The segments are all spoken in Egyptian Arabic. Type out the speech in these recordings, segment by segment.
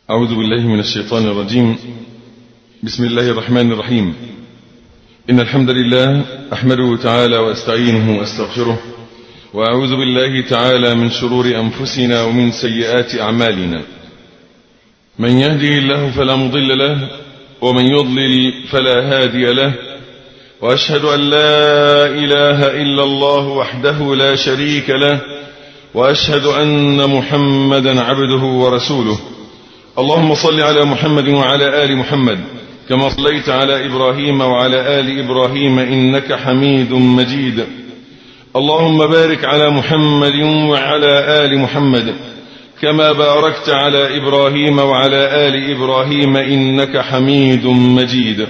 أعوذ بالله من الشيطان الرجيم بسم الله الرحمن الرحيم إن الحمد لله أحمده تعالى وأستعينه وأستغفره وأعوذ بالله تعالى من شرور أنفسنا ومن سيئات أعمالنا من يهده الله فلا مضل له ومن يضلل فلا هادي له وأشهد أن لا إله إلا الله وحده لا شريك له وأشهد أن محمدا عبده ورسوله اللهم صل على محمد وعلى آل محمد كما صليت على إبراهيم وعلى آل إبراهيم إنك حميد مجيد اللهم بارك على محمد وعلى آل محمد كما باركت على إبراهيم وعلى آل إبراهيم إنك حميد مجيد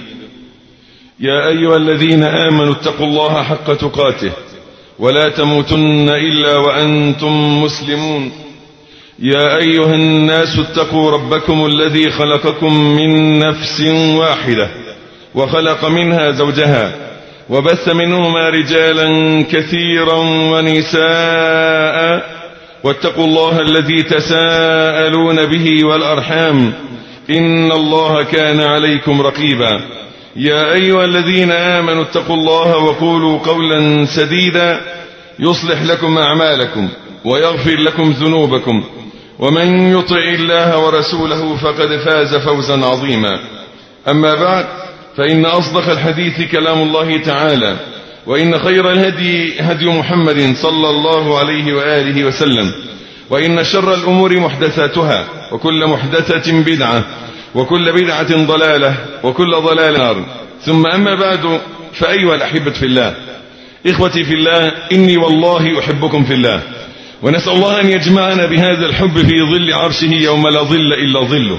يا أيها الذين آمنوا اتقوا الله حق تقاته ولا تموتن إلا وأنتم مسلمون يا أيها الناس اتقوا ربكم الذي خلقكم من نفس واحدة وخلق منها زوجها وبث منهما رجالا كثيرا ونساء واتقوا الله الذي تساءلون به والأرحام إن الله كان عليكم رقيبا يا أيها الذين آمنوا اتقوا الله وقولوا قولا سديدا يصلح لكم أعمالكم ويغفر لكم ذنوبكم ومن يطع الله ورسوله فقد فاز فوزا عظيما أما بعد فإن أصدق الحديث كلام الله تعالى وإن خير الهدي هدي محمد صلى الله عليه وآله وسلم وإن شر الأمور محدثاتها وكل محدثة بدعة وكل بدعة ضلالة وكل ضلال نار ثم أما بعد فأيها الأحبة في الله إخوتي في الله إني والله أحبكم في الله ونسأل الله أن يجمعنا بهذا الحب في ظل عرشه يوم لا ظل إلا ظله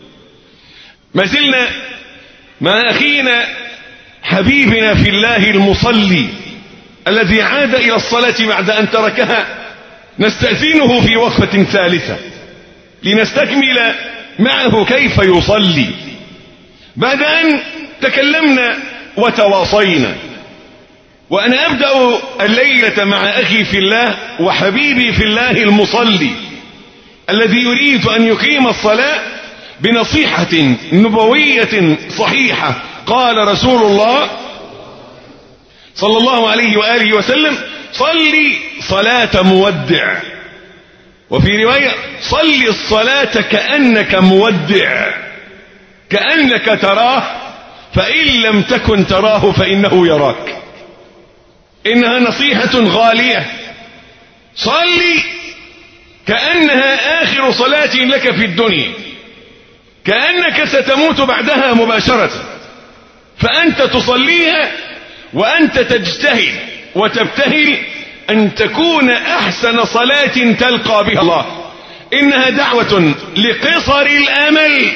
ما زلنا مع أخينا حبيبنا في الله المصلي الذي عاد إلى الصلاة بعد أن تركها نستأذنه في وقفة ثالثة لنستكمل معه كيف يصلي بعد أن تكلمنا وتواصينا وأنا أبدأ الليلة مع أخي في الله وحبيبي في الله المصلي الذي يريد أن يقيم الصلاة بنصيحة نبوية صحيحة قال رسول الله صلى الله عليه وآله وسلم صلي صلاة مودع وفي رواية صلي الصلاة كأنك مودع كأنك تراه فإن لم تكن تراه فإنه يراك إنها نصيحة غالية صلي كأنها آخر صلاة لك في الدنيا كأنك ستموت بعدها مباشرة فأنت تصليها وأنت تجتهد وتبتهل أن تكون أحسن صلاة تلقى بها الله إنها دعوة لقصر الأمل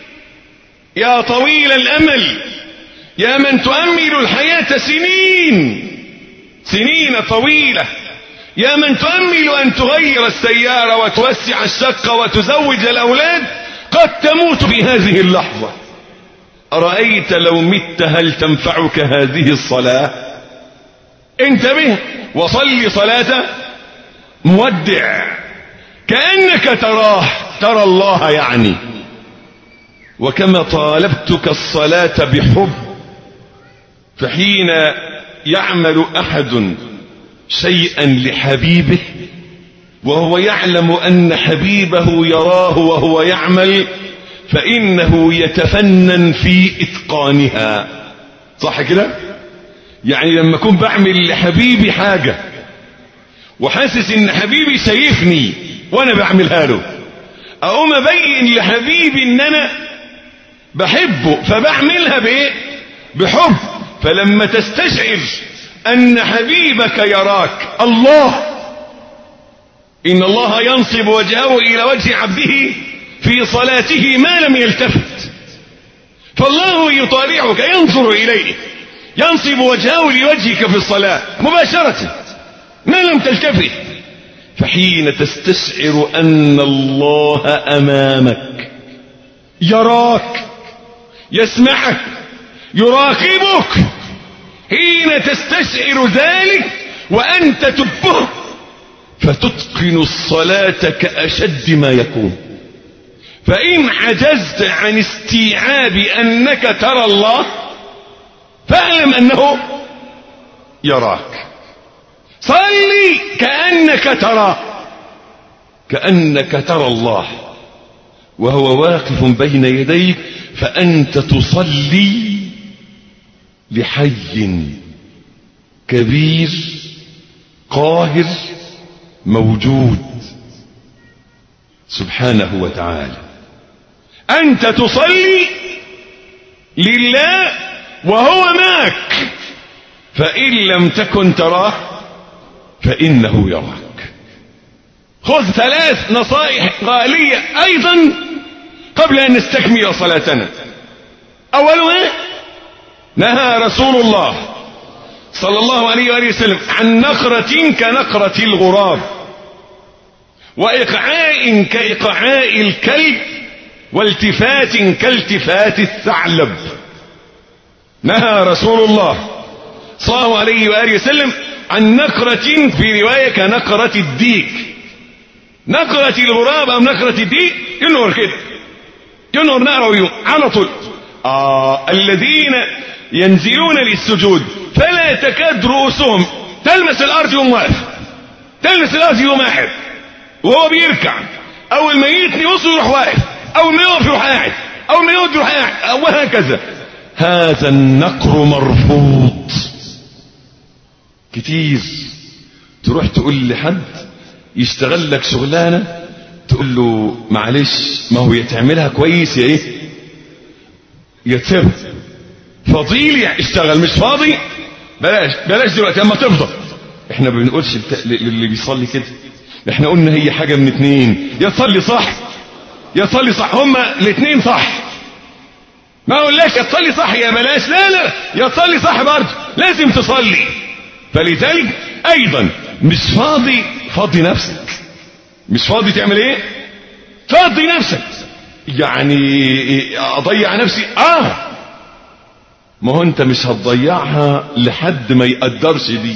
يا طويل الأمل يا من تؤمل الحياة سنين سنين طويلة يا من تؤمل أن تغير السيارة وتوسع الشقة وتزوج الأولاد قد تموت في هذه اللحظة أرأيت لو مت هل تنفعك هذه الصلاة انتبه وصل صلاة مودع كأنك تراه ترى الله يعني وكما طالبتك الصلاة بحب فحين يعمل أحد شيئا لحبيبه وهو يعلم أن حبيبه يراه وهو يعمل فإنه يتفنن في إتقانها صح كده يعني لما أكون بعمل لحبيبي حاجة وحاسس إن حبيبي شايفني وأنا بعملها له أقوم أبين لحبيبي إن أنا بحبه فبعملها بإيه بحب فلما تستشعر أن حبيبك يراك الله إن الله ينصب وجهه إلى وجه عبده في صلاته ما لم يلتفت فالله يطالعك ينظر إليه ينصب وجهه لوجهك في الصلاة مباشرة ما لم تلتفت فحين تستشعر أن الله أمامك يراك يسمعك يراقبك حين تستشعر ذلك وأنت تبه فتتقن الصلاة كأشد ما يكون فإن عجزت عن استيعاب أنك ترى الله فاعلم أنه يراك صلي كأنك تراه كأنك ترى الله وهو واقف بين يديك فأنت تصلي لحي كبير قاهر موجود سبحانه وتعالى أنت تصلي لله وهو معك فإن لم تكن تراه فإنه يراك خذ ثلاث نصائح غالية أيضا قبل أن نستكمل صلاتنا أولها نهى رسول الله صلى الله عليه وآله وسلم عن نقرة كنقرة الغراب وإقعاء كإقعاء الكلب والتفات كالتفات الثعلب نهى رسول الله صلى الله عليه وآله وسلم عن نقرة في رواية كنقرة الديك نقرة الغراب أو نقرة الديك ينور كده ينور نقرة على طول آه الذين ينزلون للسجود فلا تكاد رؤوسهم تلمس الأرض يوم واقف تلمس الأرض يوم واحد وهو بيركع أول ما يتني وصل يروح واقف أول ما يقف يروح قاعد أول ما يقعد يروح قاعد وهكذا هذا النقر مرفوض كتير تروح تقول لحد يشتغل لك شغلانه تقول له معلش ما هو يتعملها كويس يا ايه يا تسيبها فضيلي اشتغل مش فاضي بلاش بلاش دلوقتي اما تفضل احنا ما بنقولش اللي بيصلي كده احنا قلنا هي حاجه من اتنين يا تصلي صح يا تصلي صح هما الاتنين صح ما اقول لك يا تصلي صح يا بلاش لا لا يا تصلي صح برضه لازم تصلي فلذلك ايضا مش فاضي فاضي نفسك مش فاضي تعمل ايه فاضي نفسك يعني اضيع نفسي اه ما هو انت مش هتضيعها لحد ما يقدرش دي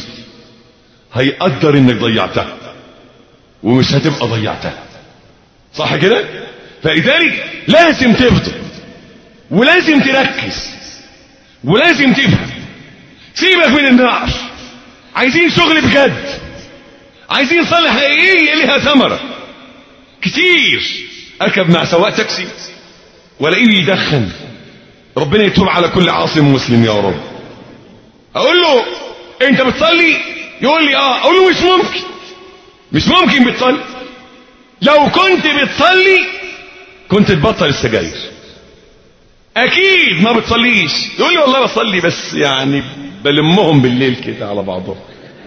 هيقدر انك ضيعتها ومش هتبقى ضيعتها صح كده فلذلك لازم تفضل ولازم تركز ولازم تفهم سيبك من النار عايزين شغل بجد عايزين صلاة حقيقية لها ثمرة كتير اركب مع سواق تاكسي والاقيه يدخن ربنا يتوب على كل عاصم مسلم يا رب اقول له انت بتصلي يقول لي اه اقول له مش ممكن مش ممكن بتصلي لو كنت بتصلي كنت تبطل السجاير اكيد ما بتصليش يقول لي والله بصلي بس يعني بلمهم بالليل كده على بعضهم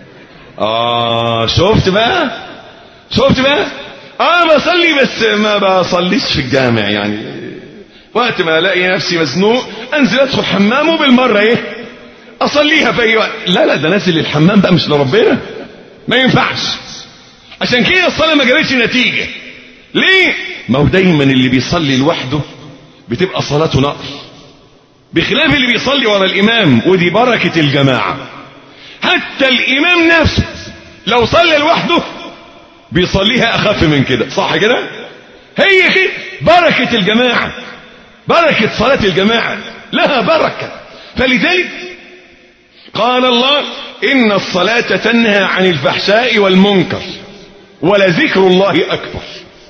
اه شفت بقى شفت بقى اه بصلي بس ما بصليش في الجامع يعني وقت ما الاقي نفسي مزنوق انزل ادخل حمام وبالمره ايه اصليها في اي وقت لا لا ده نازل الحمام بقى مش لربنا ما ينفعش عشان كده الصلاه ما جابتش نتيجه ليه ما هو دايما اللي بيصلي لوحده بتبقى صلاته نقص بخلاف اللي بيصلي ورا الامام ودي بركه الجماعه حتى الامام نفسه لو صلى لوحده بيصليها اخف من كده صح كده هي كده بركه الجماعه بركه صلاه الجماعه لها بركه فلذلك قال الله ان الصلاه تنهى عن الفحشاء والمنكر ولذكر الله اكبر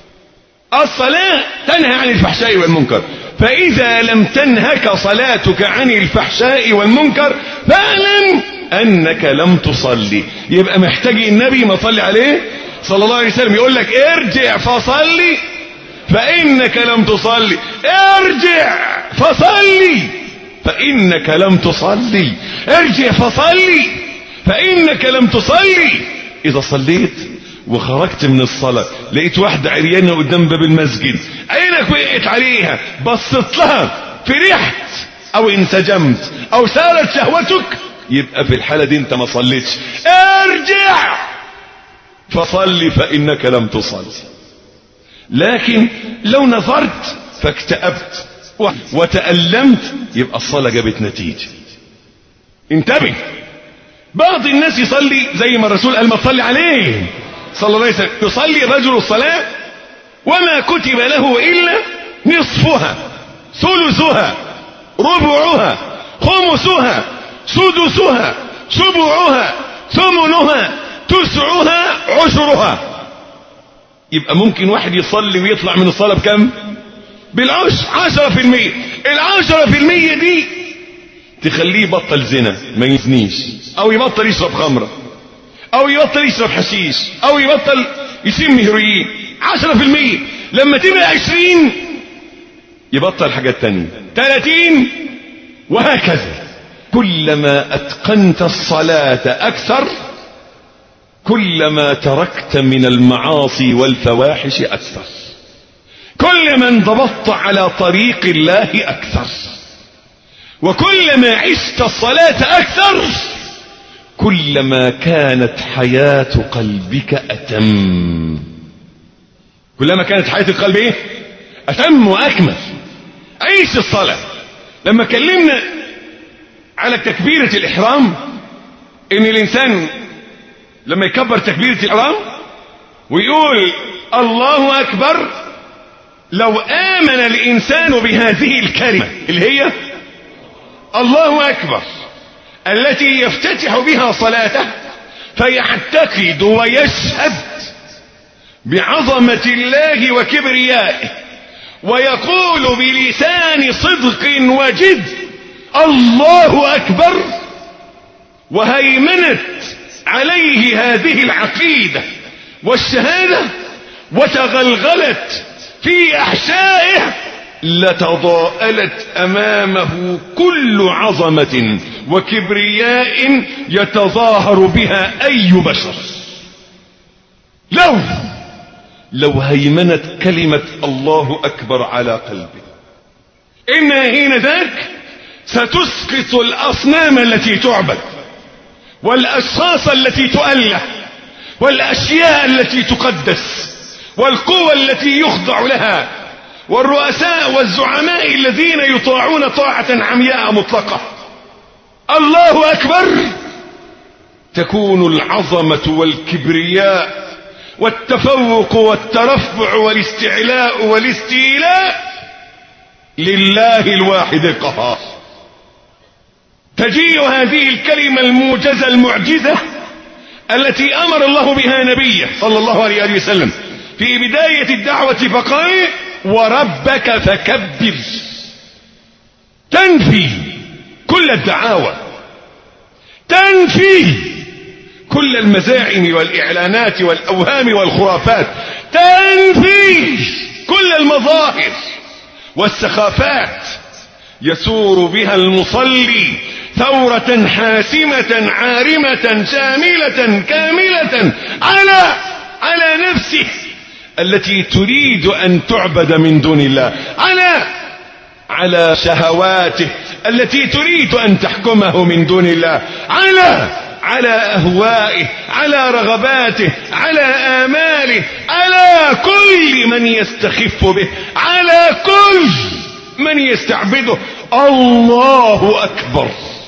الصلاه تنهى عن الفحشاء والمنكر فاذا لم تنهك صلاتك عن الفحشاء والمنكر فاعلم انك لم تصلي يبقى محتاج النبي ما صلي عليه صلى الله عليه وسلم يقول لك ارجع فصلي فانك لم تصلي ارجع فصلي فانك لم تصلي ارجع فصلي فانك لم تصلي اذا صليت وخرجت من الصلاة لقيت واحدة عريانة قدام باب المسجد عينك وقعت عليها بصت لها فرحت او انسجمت او سارت شهوتك يبقى في الحالة دي انت ما صليتش ارجع فصلي فانك لم تصلي لكن لو نظرت فاكتئبت وتألمت يبقى الصلاة جابت نتيجة انتبه بعض الناس يصلي زي ما الرسول قال ما تصلي عليه صلى الله عليه وسلم يصلي الرجل الصلاة وما كتب له إلا نصفها ثلثها ربعها خمسها سدسها سبعها ثمنها تسعها عشرها يبقى ممكن واحد يصلي ويطلع من الصلاة بكم بالعشر عشرة في المية العشرة في المية دي تخليه يبطل زنا ما يزنيش او يبطل يشرب خمرة او يبطل يشرب حشيش او يبطل يشم هيروين عشرة في المية لما تبقى عشرين يبطل حاجات تانية تلاتين وهكذا كلما اتقنت الصلاة اكثر كلما تركت من المعاصي والفواحش اكثر كلما انضبطت على طريق الله اكثر وكلما عشت الصلاة اكثر كلما كانت حياة قلبك اتم كلما كانت حياة القلب ايه اتم واكمل عيش الصلاة لما كلمنا على تكبيرة الاحرام ان الانسان لما يكبر تكبيرة الاحرام ويقول الله اكبر لو امن الانسان بهذه الكلمة اللي هي الله اكبر التي يفتتح بها صلاته فيعتقد ويشهد بعظمة الله وكبريائه ويقول بلسان صدق وجد الله اكبر وهيمنت عليه هذه العقيدة والشهادة وتغلغلت في احشائه لتضاءلت امامه كل عظمة وكبرياء يتظاهر بها اي بشر لو لو هيمنت كلمة الله اكبر على قلبه انها حين ذاك ستسقط الاصنام التي تعبد والاشخاص التي تؤله والاشياء التي تقدس والقوى التي يخضع لها والرؤساء والزعماء الذين يطاعون طاعة عمياء مطلقة الله اكبر تكون العظمة والكبرياء والتفوق والترفع والاستعلاء والاستيلاء لله الواحد القهار تجيء هذه الكلمة الموجزة المعجزة التي امر الله بها نبيه صلى الله عليه وسلم في بداية الدعوة فقال وربك فكبر تنفي كل الدعاوى تنفي كل المزاعم والإعلانات والأوهام والخرافات تنفي كل المظاهر والسخافات يسور بها المصلي ثورة حاسمة عارمة شاملة كاملة على على نفسه التي تريد أن تعبد من دون الله على على شهواته التي تريد أن تحكمه من دون الله على على أهوائه على رغباته على آماله على كل من يستخف به على كل من يستعبده الله أكبر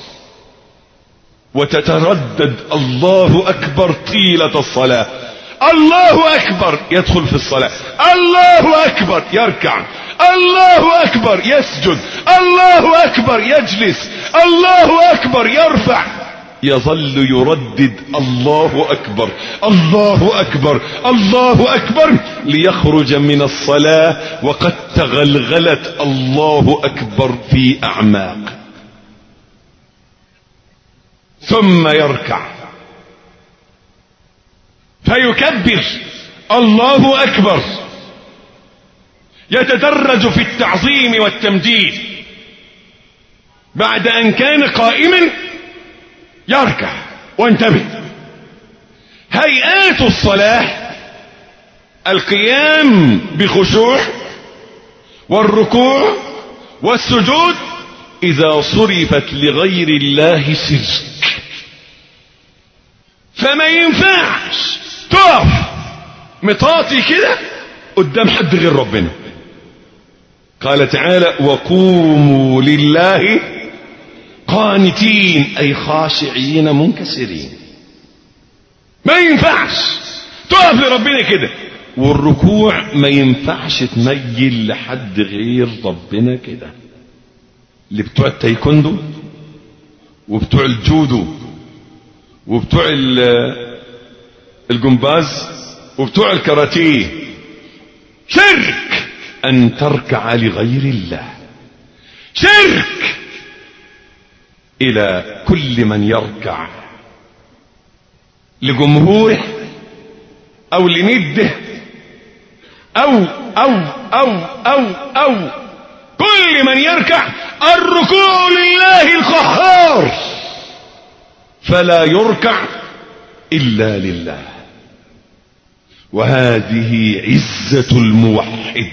وتتردد الله أكبر طيلة الصلاة الله أكبر يدخل في الصلاة الله أكبر يركع الله أكبر يسجد الله أكبر يجلس الله أكبر يرفع يظل يردد الله أكبر الله أكبر الله أكبر ليخرج من الصلاة وقد تغلغلت الله أكبر في أعماق ثم يركع فيكبر الله أكبر يتدرج في التعظيم والتمجيد بعد أن كان قائما يركع وانتبه هيئات الصلاة القيام بخشوع والركوع والسجود إذا صرفت لغير الله شرك فما ينفعش تقف مطاطي كده قدام حد غير ربنا قال تعالى وقوموا لله قانتين أي خاشعين منكسرين ما ينفعش تقف لربنا كده والركوع ما ينفعش تميل لحد غير ربنا كده اللي بتوع التايكوندو وبتوع الجودو وبتوع الجمباز وبتوع الكاراتيه شرك ان تركع لغير الله شرك الى كل من يركع لجمهوره او لنده او او او او او كل من يركع الركوع لله القهار فلا يركع الا لله وهذه عزة الموحد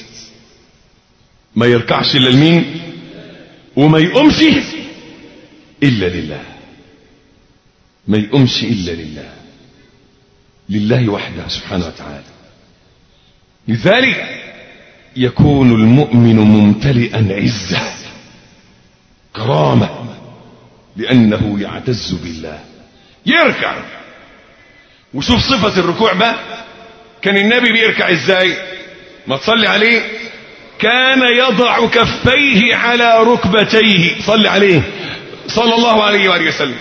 ما يركعش الا لمين وما يقومش الا لله ما يقومش الا لله لله وحده سبحانه وتعالى لذلك يكون المؤمن ممتلئا عزة كرامة لأنه يعتز بالله يركع وشوف صفة الركوع بقى كان النبي بيركع ازاي ما تصلي عليه كان يضع كفيه على ركبتيه صلي عليه صلى الله عليه وآله وسلم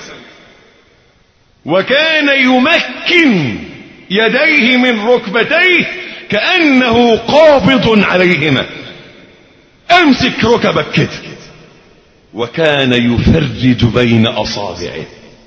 وكان يمكن يديه من ركبتيه كأنه قابض عليهما امسك ركبك كده وكان يفرج بين أصابعه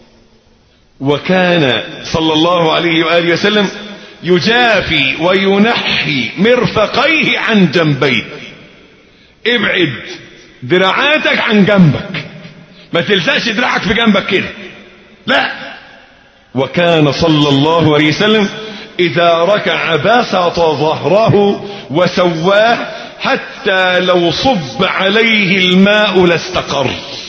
وكان صلى الله عليه وآله وسلم يجافي وينحي مرفقيه عن جنبيه ابعد دراعاتك عن جنبك ما تلزقش دراعك في جنبك كده لا وكان صلى الله عليه وسلم إذا ركع بسط ظهره وسواه حتى لو صب عليه الماء لاستقر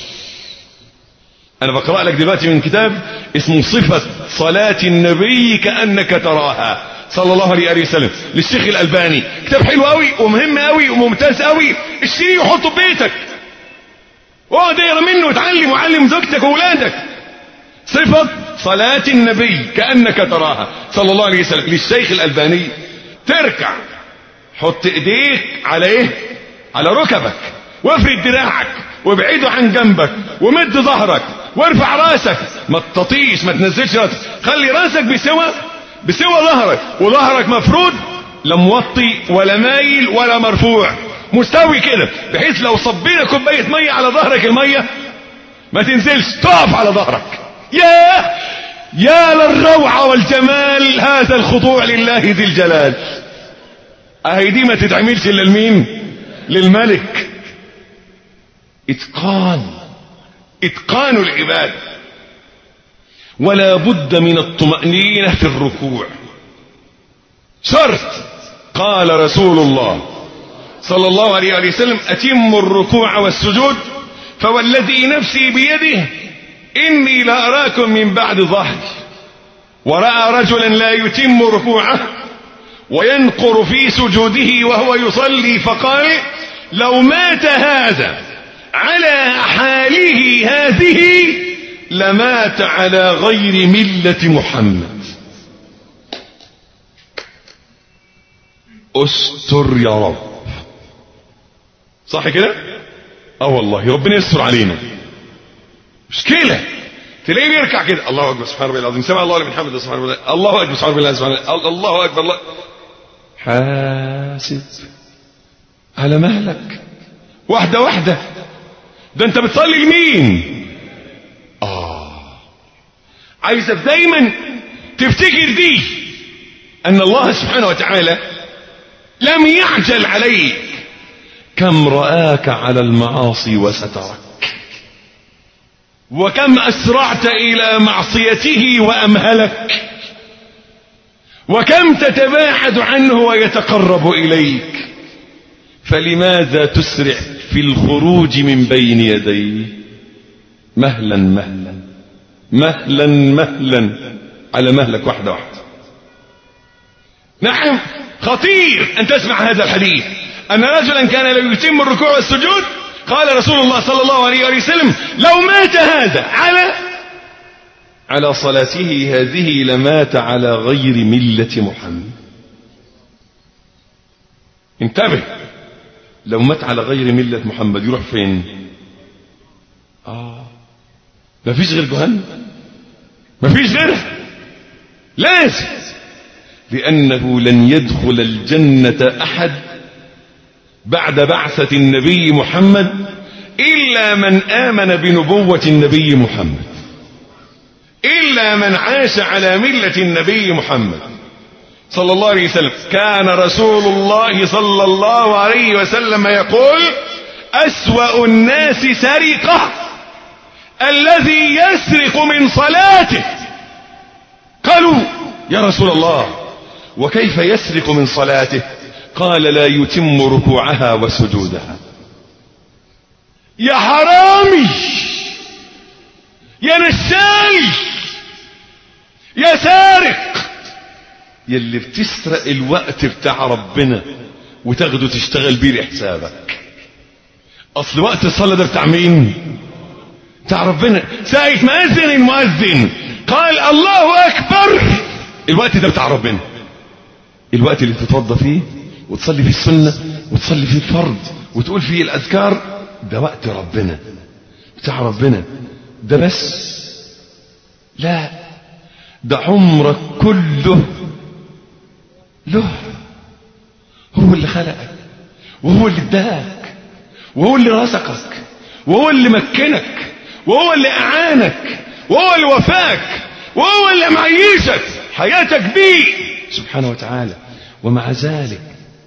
أنا بقرأ لك دلوقتي من كتاب اسمه صفة صلاة النبي كأنك تراها صلى الله عليه وسلم للشيخ الألباني كتاب حلو قوي ومهم قوي وممتاز قوي اشتريه وحطه في بيتك واقعد اقرا منه وتعلم وعلم زوجتك واولادك صفة صلاة النبي كأنك تراها صلى الله عليه وسلم للشيخ الألباني تركع حط ايديك على ايه على ركبك وافرد دراعك وابعده عن جنبك ومد ظهرك وارفع راسك ما تطيش ما تنزلش راسك خلي راسك بسوى بسوى ظهرك وظهرك مفرود لا موطي ولا مايل ولا مرفوع مستوي كده بحيث لو صبينا كوبايه ميه على ظهرك الميه ما تنزلش تقف على ظهرك يا يا للروعه والجمال هذا الخضوع لله ذي الجلال اهي دي ما تتعملش الا لمين للملك اتقان اتقان العباده ولا بد من الطمأنينة في الركوع شرط قال رسول الله صلى الله عليه وسلم أتم الركوع والسجود فوالذي نفسي بيده إني لأراكم من بعد ظهري ورأى رجلا لا يتم ركوعه وينقر في سجوده وهو يصلي فقال لو مات هذا على حاله هذه لمات على غير ملة محمد استر يا رب صح كده اه والله ربنا يستر علينا مشكلة تلاقيه بيركع كده الله اكبر سبحان ربي العظيم سمع الله لمن حمده سبحان ربي الله اكبر سبحان ربي سبحان الله الله اكبر الله حاسب على مهلك واحدة واحدة ده انت بتصلي لمين آه عايزك دايما تفتكر دي أن الله سبحانه وتعالى لم يعجل عليك كم رآك على المعاصي وسترك وكم أسرعت إلى معصيته وأمهلك وكم تتباعد عنه ويتقرب إليك فلماذا تسرع في الخروج من بين يديه مهلا مهلا مهلا مهلا على مهلك واحدة واحدة نعم خطير أن تسمع هذا الحديث أن رجلا كان لا يتم الركوع والسجود قال رسول الله صلى الله عليه وسلم لو مات هذا على على صلاته هذه لمات على غير ملة محمد انتبه لو مات على غير ملة محمد يروح فين آه ما فيش غير جهنم ما فيش غيرها لازم لأنه لن يدخل الجنة أحد بعد بعثة النبي محمد إلا من آمن بنبوة النبي محمد إلا من عاش على ملة النبي محمد صلى الله عليه وسلم كان رسول الله صلى الله عليه وسلم يقول أسوأ الناس سرقة الذي يسرق من صلاته قالوا يا رسول الله وكيف يسرق من صلاته قال لا يتم ركوعها وسجودها يا حرامي يا نسال يا سارق يلي بتسرق الوقت بتاع ربنا وتاخده تشتغل بيه لحسابك اصل وقت الصلاة ده بتاع مين بتاع ربنا ساعة ما اذن المؤذن قال الله اكبر الوقت ده بتاع ربنا الوقت اللي تتوضى فيه وتصلي فيه السنة وتصلي فيه الفرض وتقول فيه الاذكار ده وقت ربنا بتاع ربنا ده بس لا ده عمرك كله له هو اللي خلقك وهو اللي اداك وهو اللي رزقك وهو اللي مكنك وهو اللي اعانك وهو اللي وفاك وهو اللي معيشك حياتك بيه سبحانه وتعالى ومع ذلك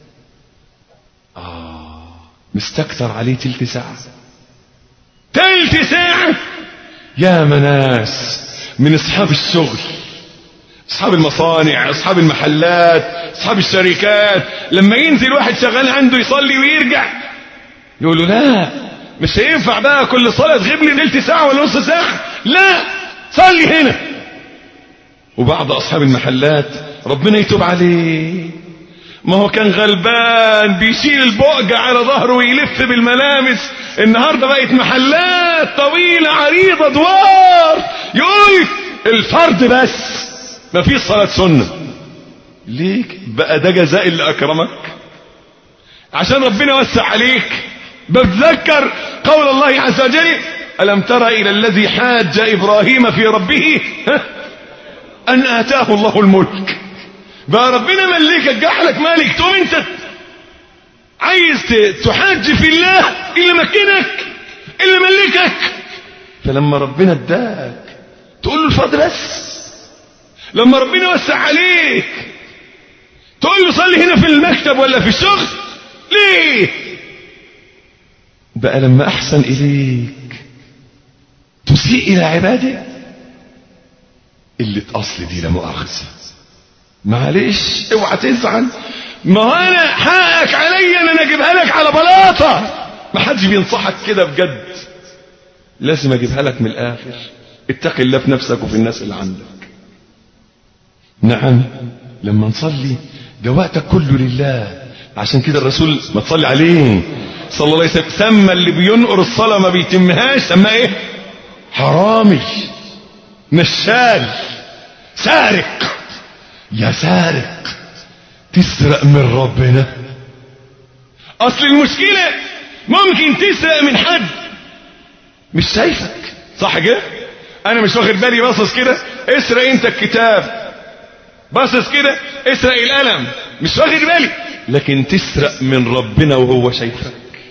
آه مستكتر عليه تلت ساعة تلت ساعة يا مناس من اصحاب الشغل اصحاب المصانع اصحاب المحلات اصحاب الشركات لما ينزل واحد شغال عنده يصلي ويرجع يقول له لا مش هينفع بقى كل صلاة تغيب لي تلت ساعة ولا نص ساعة لا صلي هنا وبعض اصحاب المحلات ربنا يتوب عليه ما هو كان غلبان بيشيل البؤجة على ظهره ويلف بالملامس النهاردة بقت محلات طويلة عريضة دوار يقول الفرد بس ما فيش صلاة سنة ليك بقى ده جزاء اللي أكرمك عشان ربنا وسع عليك بتذكر قول الله عز وجل ألم تر إلى الذي حاج إبراهيم في ربه ها؟ أن آتاه الله الملك بقى ربنا ملكك جحلك مالك تقوم انت عايز تحاج في الله اللي مكنك اللي ملكك فلما ربنا اداك تقول له الفرض بس لما ربنا وسع عليك تقول له صلي هنا في المكتب ولا في الشغل ليه بقى لما احسن اليك تسيء الى عباده اللي اصل دي لا مؤاخذه معلش اوعى تزعل ما هو انا حقك عليا ان انا اجيبها لك على بلاطه ما حدش بينصحك كده بجد لازم اجيبها لك من الاخر اتق الله في نفسك وفي الناس اللي عندك نعم لما نصلي ده وقتك كله لله عشان كده الرسول ما تصلي عليه صلى الله عليه وسلم سمى اللي بينقر الصلاة ما بيتمهاش سماه ايه حرامي نشال سارق يا سارق تسرق من ربنا اصل المشكلة ممكن تسرق من حد مش شايفك صح كده انا مش واخد بالي باصص كده اسرق انت الكتاب باصص كده اسرق القلم مش واخد بالي لكن تسرق من ربنا وهو شايفك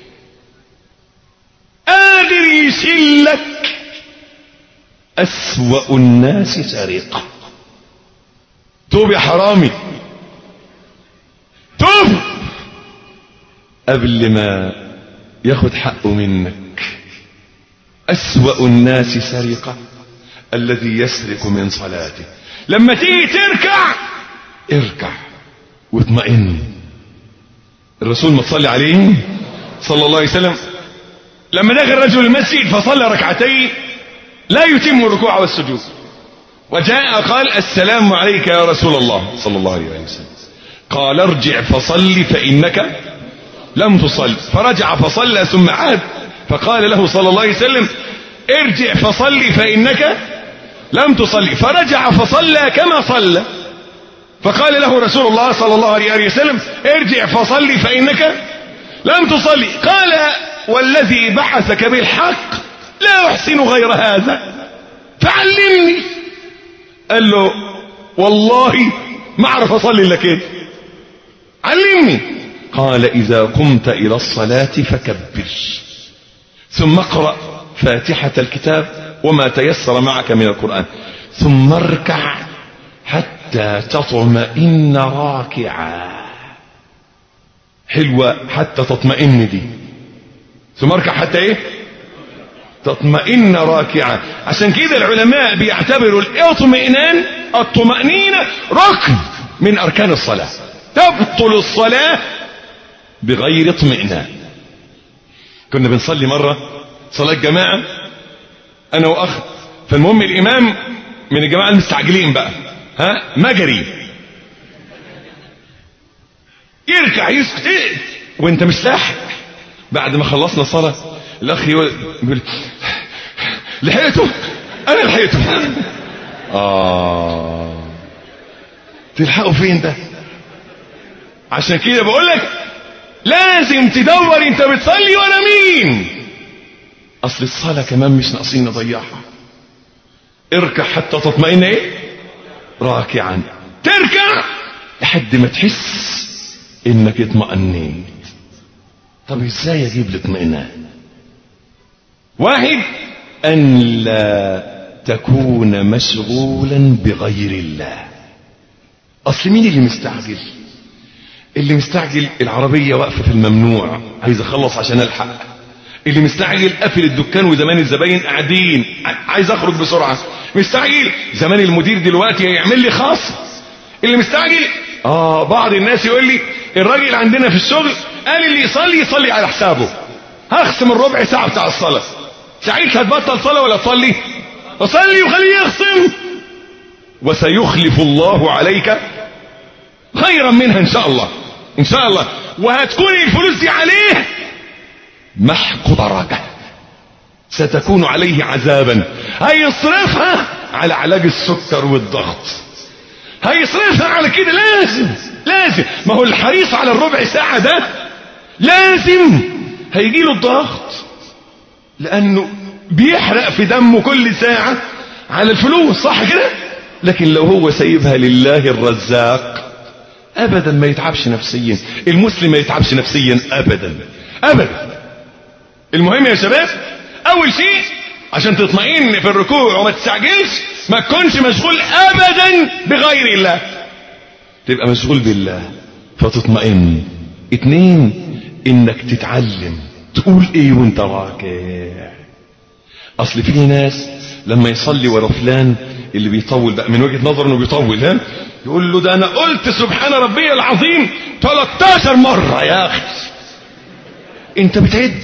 قادر يشلك أسوأ الناس سرقة توب يا حرامي توب قبل ما ياخد حقه منك أسوأ الناس سرقة الذي يسرق من صلاته لما تيجي تركع اركع واطمئن الرسول ما تصلي عليه صلى الله عليه وسلم لما دخل رجل المسجد فصلى ركعتين لا يتم الركوع والسجود وجاء قال السلام عليك يا رسول الله صلى الله عليه وسلم قال ارجع فصل فإنك لم تصل فرجع فصلى ثم عاد فقال له صلى الله عليه وسلم ارجع فصل فإنك لم تصلي فرجع فصلى كما صلى فقال له رسول الله صلى الله عليه وسلم ارجع فصلي فإنك لم تصلي قال والذي بعثك بالحق لا أحسن غير هذا فعلمني قال له والله ما أعرف أصلي إلا كده علمني قال إذا قمت إلى الصلاة فكبر ثم اقرأ فاتحة الكتاب وما تيسر معك من القرآن ثم اركع حتى تطمئن راكعا حلوة حتى تطمئن دي ثم اركع حتى ايه تطمئن راكعا عشان كده العلماء بيعتبروا الاطمئنان الطمأنينة ركن من اركان الصلاة تبطل الصلاة بغير اطمئنان كنا بنصلي مرة صلاة جماعة انا واخ فالمهم الامام من الجماعة المستعجلين بقى ها مجري يركع يسكت إيه؟ وانت مش لاحق بعد ما خلصنا صلاة الاخ يقول يقول لحقته انا لحقته اه تلحقوا فين ده عشان كده بقول لك لازم تدور انت بتصلي ولا مين اصل الصلاة كمان مش ناقصين نضيعها اركع حتى تطمئن ايه راكعا تركع لحد ما تحس انك اطمأنيت طب ازاي اجيب الاطمئنان واحد ان لا تكون مشغولا بغير الله اصل مين اللي مستعجل اللي مستعجل العربية واقفة في الممنوع عايز اخلص عشان الحق اللي مستعجل قافل الدكان وزمان الزباين قاعدين عايز اخرج بسرعة مستعجل زمان المدير دلوقتي هيعمل لي خاص اللي مستعجل اه بعض الناس يقول لي الراجل عندنا في الشغل قال اللي يصلي يصلي على حسابه هخصم الربع ساعة بتاع الصلاة ساعتها هتبطل صلاة ولا تصلي اصلي وخليه يخصم وسيخلف الله عليك خيرا منها ان شاء الله ان شاء الله وهتكون الفلوس دي عليه محق درجة ستكون عليه عذابا هيصرفها على علاج السكر والضغط هيصرفها على كده لازم لازم ما هو الحريص على الربع ساعة ده لازم هيجي له الضغط لانه بيحرق في دمه كل ساعة على الفلوس صح كده لكن لو هو سايبها لله الرزاق ابدا ما يتعبش نفسيا المسلم ما يتعبش نفسيا ابدا ابدا المهم يا شباب اول شيء عشان تطمئن في الركوع وما تستعجلش ما تكونش مشغول ابدا بغير الله تبقى مشغول بالله فتطمئن اتنين انك تتعلم تقول ايه وانت راكع اصل في ناس لما يصلي ورا فلان اللي بيطول بقى من وجهة نظر انه بيطول ها يقول له ده انا قلت سبحان ربي العظيم 13 مرة يا اخي انت بتعد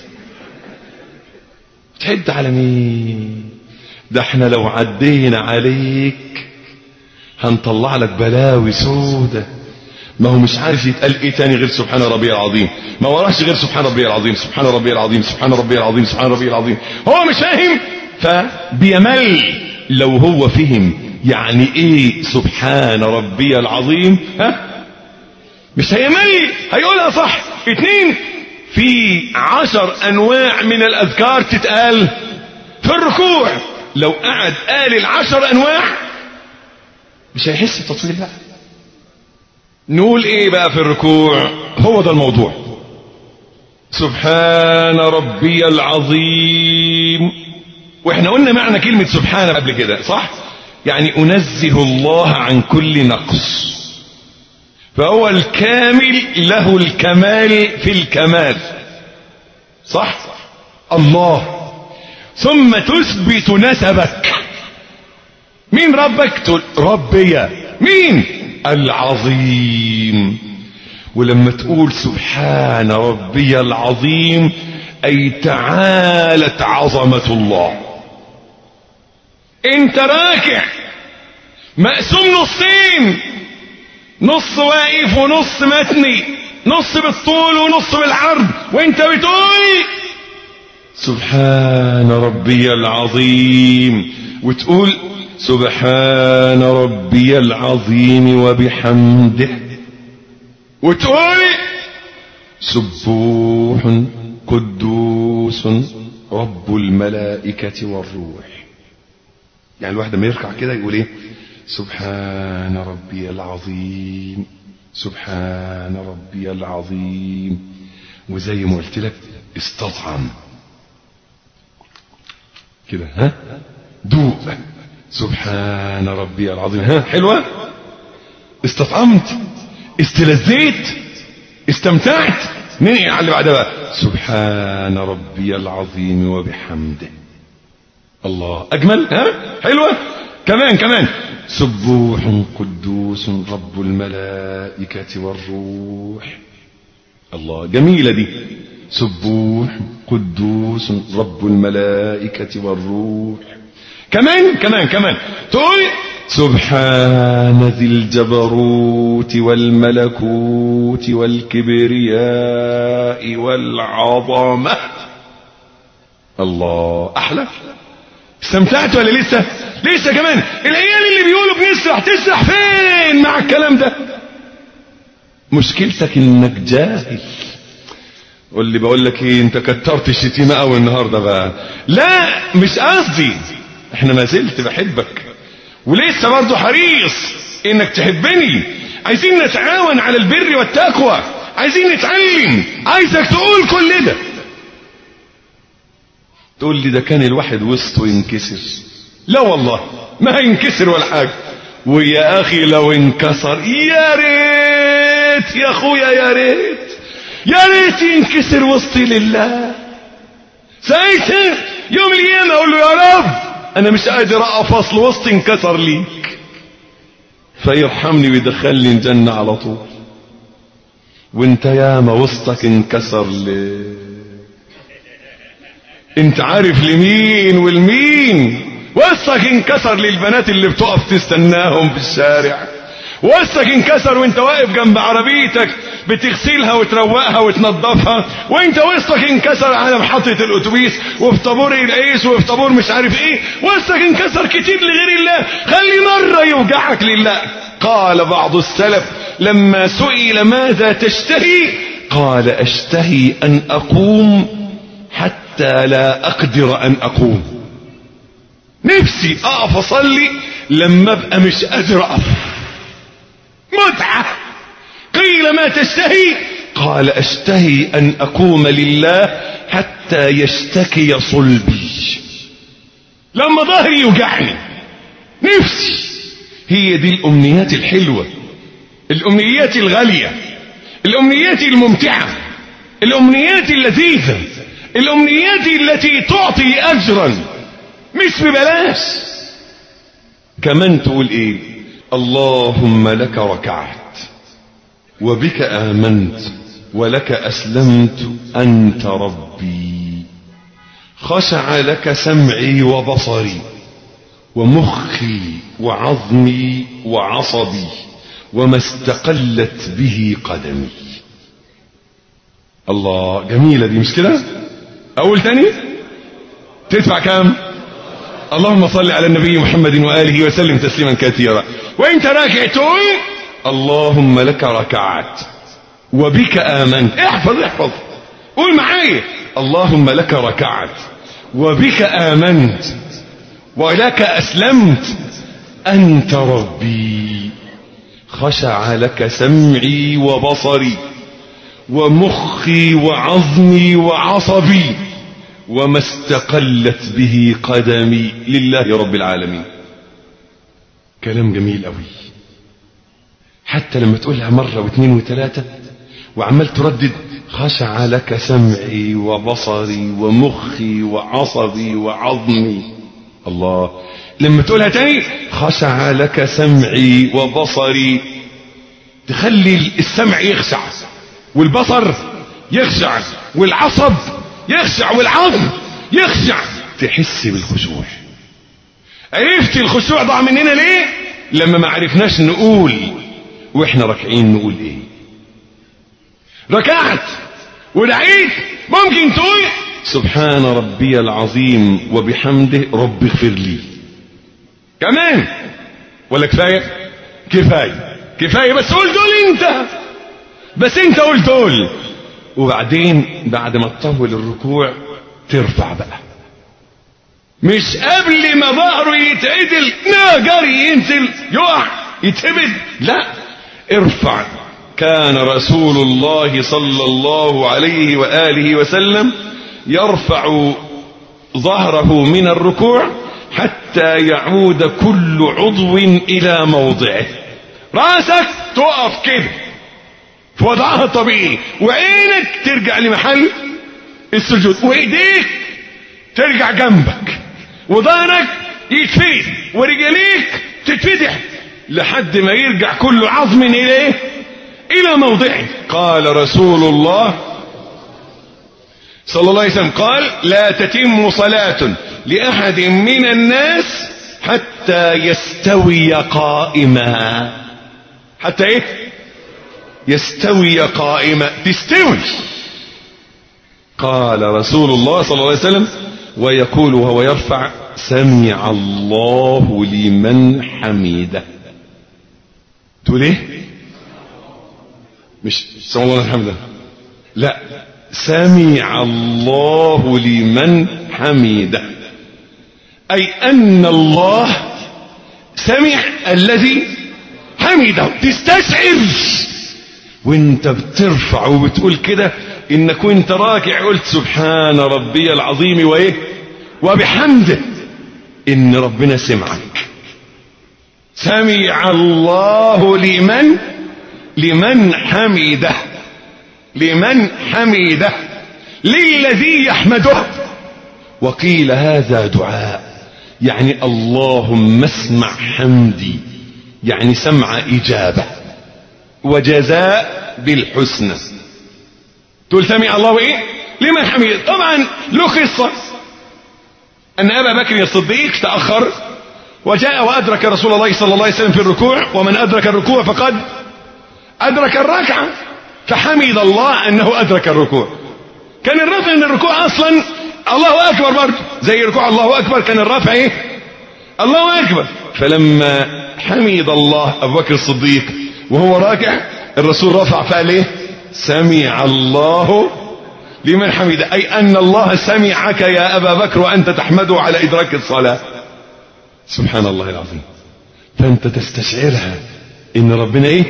بتعد على مين ده احنا لو عدينا عليك هنطلع لك بلاوي سودة ما هو مش عارف يتقال ايه تاني غير سبحان ربي العظيم ما وراش غير سبحان ربي العظيم سبحان ربي العظيم سبحان ربي العظيم سبحان ربي العظيم هو مش فاهم فبيمل لو هو فهم يعني ايه سبحان ربي العظيم ها مش هيمل هيقولها صح اتنين في عشر انواع من الاذكار تتقال في الركوع لو قعد قال العشر انواع مش هيحس بتطويل بقى نقول ايه بقى في الركوع هو ده الموضوع سبحان ربي العظيم واحنا قلنا معنى كلمة سبحان قبل كده صح يعني انزه الله عن كل نقص فهو الكامل له الكمال في الكمال صح الله ثم تثبت نسبك مين ربك تقول ربي مين العظيم ولما تقول سبحان ربي العظيم اي تعالت عظمة الله انت راكع مقسوم نصين نص واقف ونص متني نص بالطول ونص بالعرض وانت بتقول سبحان ربي العظيم وتقول سبحان ربي العظيم وبحمده وتقول سبوح قدوس رب الملائكة والروح يعني الواحد لما يركع كده يقول ايه سبحان ربي العظيم سبحان ربي العظيم وزي ما قلت لك استطعم كده ها دوق سبحان ربي العظيم ها حلوة استطعمت استلذيت استمتعت ننقل على اللي بعدها بقى سبحان ربي العظيم وبحمده الله أجمل ها حلوة كمان كمان سبوح قدوس رب الملائكة والروح الله جميلة دي سبوح قدوس رب الملائكة والروح كمان كمان كمان تقول سبحان ذي الجبروت والملكوت والكبرياء والعظمة الله أحلى استمتعت ولا لسه لسه كمان العيال اللي بيقولوا بنسرح تسرح فين مع الكلام ده مشكلتك انك جاهل قول لي بقول لك ايه انت كترت الشتيمه قوي النهارده بقى لا مش قصدي احنا ما زلت بحبك ولسه برضه حريص انك تحبني عايزين نتعاون على البر والتقوى عايزين نتعلم عايزك تقول كل ده تقول لي ده كان الواحد وسطه ينكسر لا والله ما هينكسر ولا حاجه ويا اخي لو انكسر يا ريت يا اخويا يا ريت يا ريت ينكسر وسطي لله ساعتها يوم القيامه اقول له يا رب انا مش قادر اقف اصل وسطي انكسر ليك فيرحمني ويدخلني الجنه على طول وانت ياما وسطك انكسر ليه انت عارف لمين والمين وسطك انكسر للبنات اللي بتقف تستناهم في الشارع وسطك انكسر وانت واقف جنب عربيتك بتغسلها وتروقها وتنظفها وانت وسطك انكسر على محطة الاتوبيس وفي طابور العيس وفي طابور مش عارف ايه وسطك انكسر كتير لغير الله خلي مرة يوجعك لله قال بعض السلف لما سئل ماذا تشتهي قال اشتهي ان اقوم حتى لا اقدر ان اقوم نفسي اقف اصلي لما ابقى مش قادر اقف متعة قيل ما تشتهي قال اشتهي ان اقوم لله حتى يشتكي صلبي لما ظهري يوجعني نفسي هي دي الامنيات الحلوة الامنيات الغالية الامنيات الممتعة الامنيات اللذيذة الامنيات التي تعطي اجرا مش ببلاش كمان تقول ايه اللهم لك ركعت وبك امنت ولك اسلمت انت ربي خشع لك سمعي وبصري ومخي وعظمي وعصبي وما استقلت به قدمي الله جميلة دي مش كده اقول تاني تدفع كام اللهم صل على النبي محمد وآله وسلم تسليما كثيرا وانت راكع تقول اللهم لك ركعت وبك آمنت احفظ احفظ قول معايا اللهم لك ركعت وبك آمنت ولك أسلمت أنت ربي خشع لك سمعي وبصري ومخي وعظمي وعصبي وما استقلت به قدمي لله رب العالمين كلام جميل قوي حتى لما تقولها مرة واثنين وثلاثة وعمال تردد خشع لك سمعي وبصري ومخي وعصبي وعظمي الله لما تقولها تاني خشع لك سمعي وبصري تخلي السمع يخشع والبصر يخشع والعصب يخشع والعظم يخشع تحس بالخشوع عرفت الخشوع ضاع مننا ليه لما ما عرفناش نقول واحنا راكعين نقول ايه ركعت ودعيت ممكن تقول سبحان ربي العظيم وبحمده رب اغفر لي كمان ولا كفاية كفاية كفاية بس قول دول انت بس انت قول دول وبعدين بعد ما تطول الركوع ترفع بقى مش قبل ما ظهره يتعدل جري ينزل يقع يتهبد لا ارفع كان رسول الله صلى الله عليه وآله وسلم يرفع ظهره من الركوع حتى يعود كل عضو إلى موضعه راسك تقف كده في وضعها الطبيعي وعينك ترجع لمحل السجود وايديك ترجع جنبك وظهرك يتفيد ورجليك تتفتح لحد ما يرجع كل عظم اليه الى موضعه قال رسول الله صلى الله عليه وسلم قال لا تتم صلاة لأحد من الناس حتى يستوي قائما حتى ايه يستوي قائما تستوي قال رسول الله صلى الله عليه وسلم ويقول وهو يرفع سمع الله لمن حمده تقول ايه مش سمع الله لمن حمده لا سمع الله لمن حمده اي ان الله سمع الذي حمده تستشعر وانت بترفع وبتقول كده انك وانت راكع قلت سبحان ربي العظيم وايه وبحمده ان ربنا سمعك سمع الله لمن لمن حمده لمن حمده للذي يحمده وقيل هذا دعاء يعني اللهم اسمع حمدي يعني سمع إجابة وجزاء بالحسنى تقول سمع الله ايه لمن حمده طبعا له قصة أن أبا بكر الصديق تأخر وجاء وأدرك رسول الله صلى الله عليه وسلم في الركوع ومن أدرك الركوع فقد أدرك الركعة فحمد الله أنه أدرك الركوع كان الرفع من الركوع أصلا الله أكبر برضه زي ركوع الله أكبر كان الرفع إيه الله أكبر فلما حمد الله أبو بكر الصديق وهو راكع الرسول رفع فقال إيه سمع الله لمن حمد أي أن الله سمعك يا أبا بكر وأنت تحمده على إدراك الصلاة سبحان الله العظيم فأنت تستشعرها إن ربنا إيه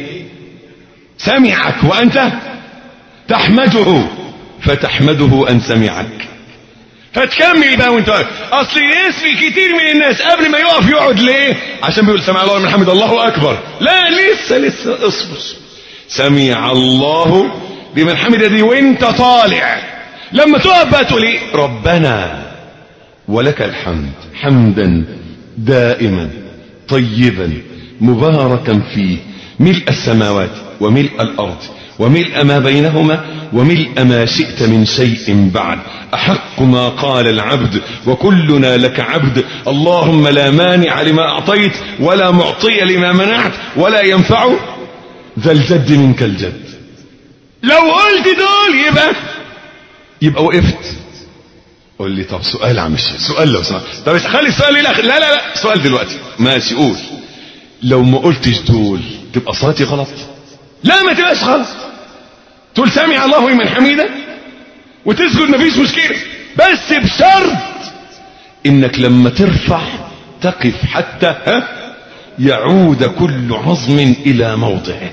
سمعك وأنت تحمده فتحمده أن سمعك فتكمل بقى وانت واقف اصل يسمي كتير من الناس قبل ما يقف يقعد ليه عشان بيقول سمع الله من حمد الله اكبر لا لسه لسه اصبر سمع الله بمن حمد دي وانت طالع لما تقف بقى تقول ايه ربنا ولك الحمد حمدا دائما طيبا مباركا فيه ملء السماوات وملء الارض وملء ما بينهما وملء ما شئت من شيء بعد أحق ما قال العبد وكلنا لك عبد اللهم لا مانع لما أعطيت ولا معطي لما منعت ولا ينفع ذا الجد منك الجد لو قلت دول يبقى يبقى وقفت قول لي طب سؤال يا عم الشيخ سؤال لو سمحت طب خلي السؤال الاخر لا لا لا سؤال دلوقتي ماشي قول لو ما قلتش دول تبقى صلاتي غلط لا ما تبقاش غلط تقول سمع الله لمن حميده وتسجد مفيش مشكله بس بشرط انك لما ترفع تقف حتى ها يعود كل عظم الى موضعه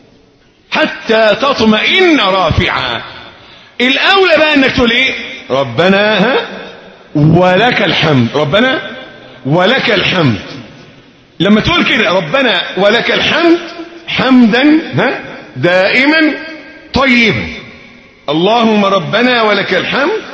حتى تطمئن رافعا الاولى بقى انك تقول ايه ربنا ها ولك الحمد ربنا ولك الحمد لما تقول كده ربنا ولك الحمد حمدا ها دائما طيبا اللهم ربنا ولك الحمد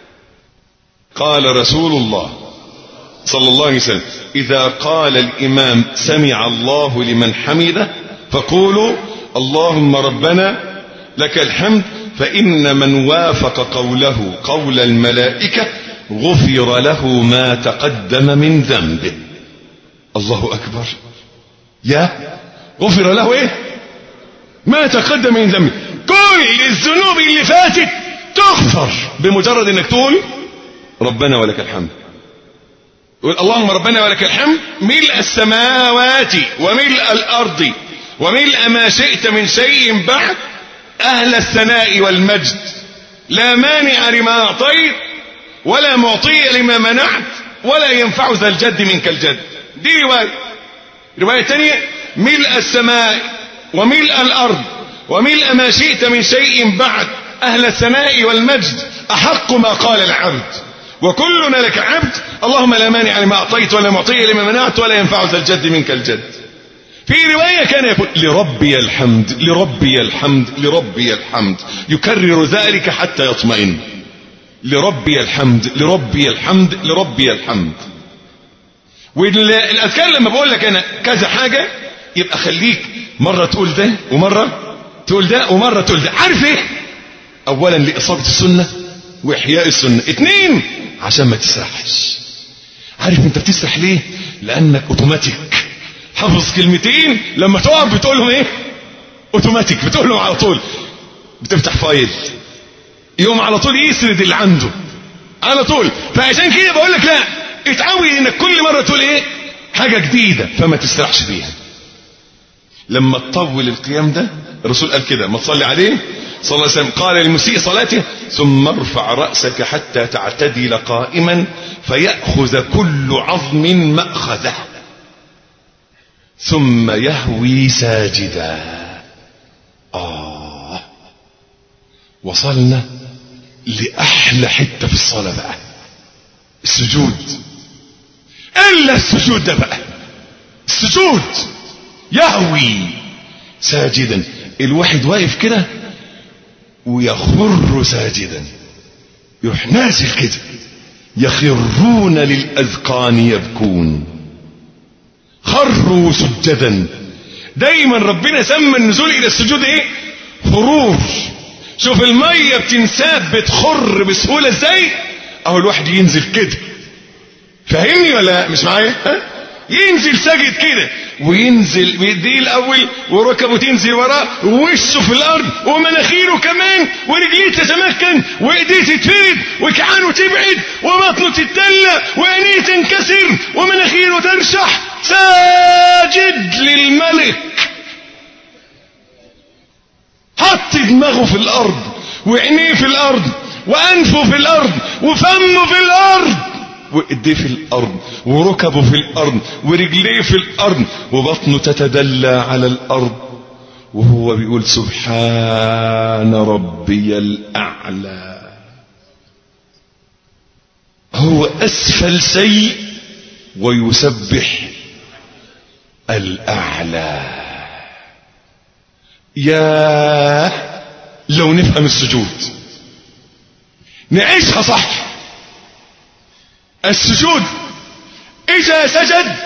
قال رسول الله صلى الله عليه وسلم إذا قال الإمام سمع الله لمن حمده فقولوا اللهم ربنا لك الحمد فإن من وافق قوله قول الملائكة غفر له ما تقدم من ذنبه الله أكبر يا غفر له ايه ما تقدم من ذنبه كل الذنوب اللي فاتت تغفر بمجرد انك تقول ربنا ولك الحمد يقول اللهم ربنا ولك الحمد ملء السماوات وملء الأرض وملء ما شئت من شيء بعد أهل الثناء والمجد لا مانع لما أعطيت ولا معطي لما منعت ولا ينفع ذا الجد منك الجد دي رواية رواية تانية ملء السماء وملء الأرض وملء ما شئت من شيء بعد أهل الثناء والمجد أحق ما قال العبد وكلنا لك عبد اللهم لا مانع لما أعطيت ولا معطي لما منعت ولا ينفع ذا الجد منك الجد في رواية كان يقول لربي الحمد لربي الحمد لربي الحمد يكرر ذلك حتى يطمئن لربي الحمد لربي الحمد لربي الحمد والأذكار لما بقول لك أنا كذا حاجة يبقى خليك مرة تقول ده ومرة تقول ده ومرة تقول ده عارف ايه اولا لإصابة السنة واحياء السنة اتنين عشان ما تسرحش عارف انت بتسرح ليه لانك اوتوماتيك حافظ كلمتين لما تقف بتقولهم ايه اوتوماتيك بتقولهم على طول بتفتح فايل يوم على طول يسرد اللي عنده على طول فعشان كده بقول لك لا اتعود انك كل مرة تقول ايه حاجة جديدة فما تسرحش بيها لما تطول القيام ده الرسول قال كده ما تصلي عليه صلى الله عليه وسلم قال للمسيء صلاته ثم ارفع رأسك حتى تعتدل قائما فيأخذ كل عظم مأخذه ثم يهوي ساجدا آه وصلنا لأحلى حتة في الصلاة بقى السجود إلا السجود ده بقى السجود يهوي ساجدا الواحد واقف كده ويخر ساجدا يروح نازل كده يخرون للأذقان يبكون خروا سجدا دايما ربنا سمى النزول إلى السجود ايه خرور شوف المية بتنساب بتخر بسهولة ازاي اهو الواحد ينزل كده فاهمني ولا مش معايا ها؟ ينزل ساجد كده وينزل بايديه الاول وركبه تنزل وراه ووشه في الارض ومناخيره كمان ورجليه تتمكن وايديه تتفرد وكعانه تبعد وبطنه تتدلى وعينيه تنكسر ومناخيره ترشح ساجد للملك حط دماغه في الارض وعينيه في الارض وانفه في الارض وفمه في الارض وايديه في الارض وركبه في الارض ورجليه في الارض وبطنه تتدلى على الارض وهو بيقول سبحان ربي الاعلى هو اسفل شيء ويسبح الاعلى يا لو نفهم السجود نعيشها صح السجود إذا سجد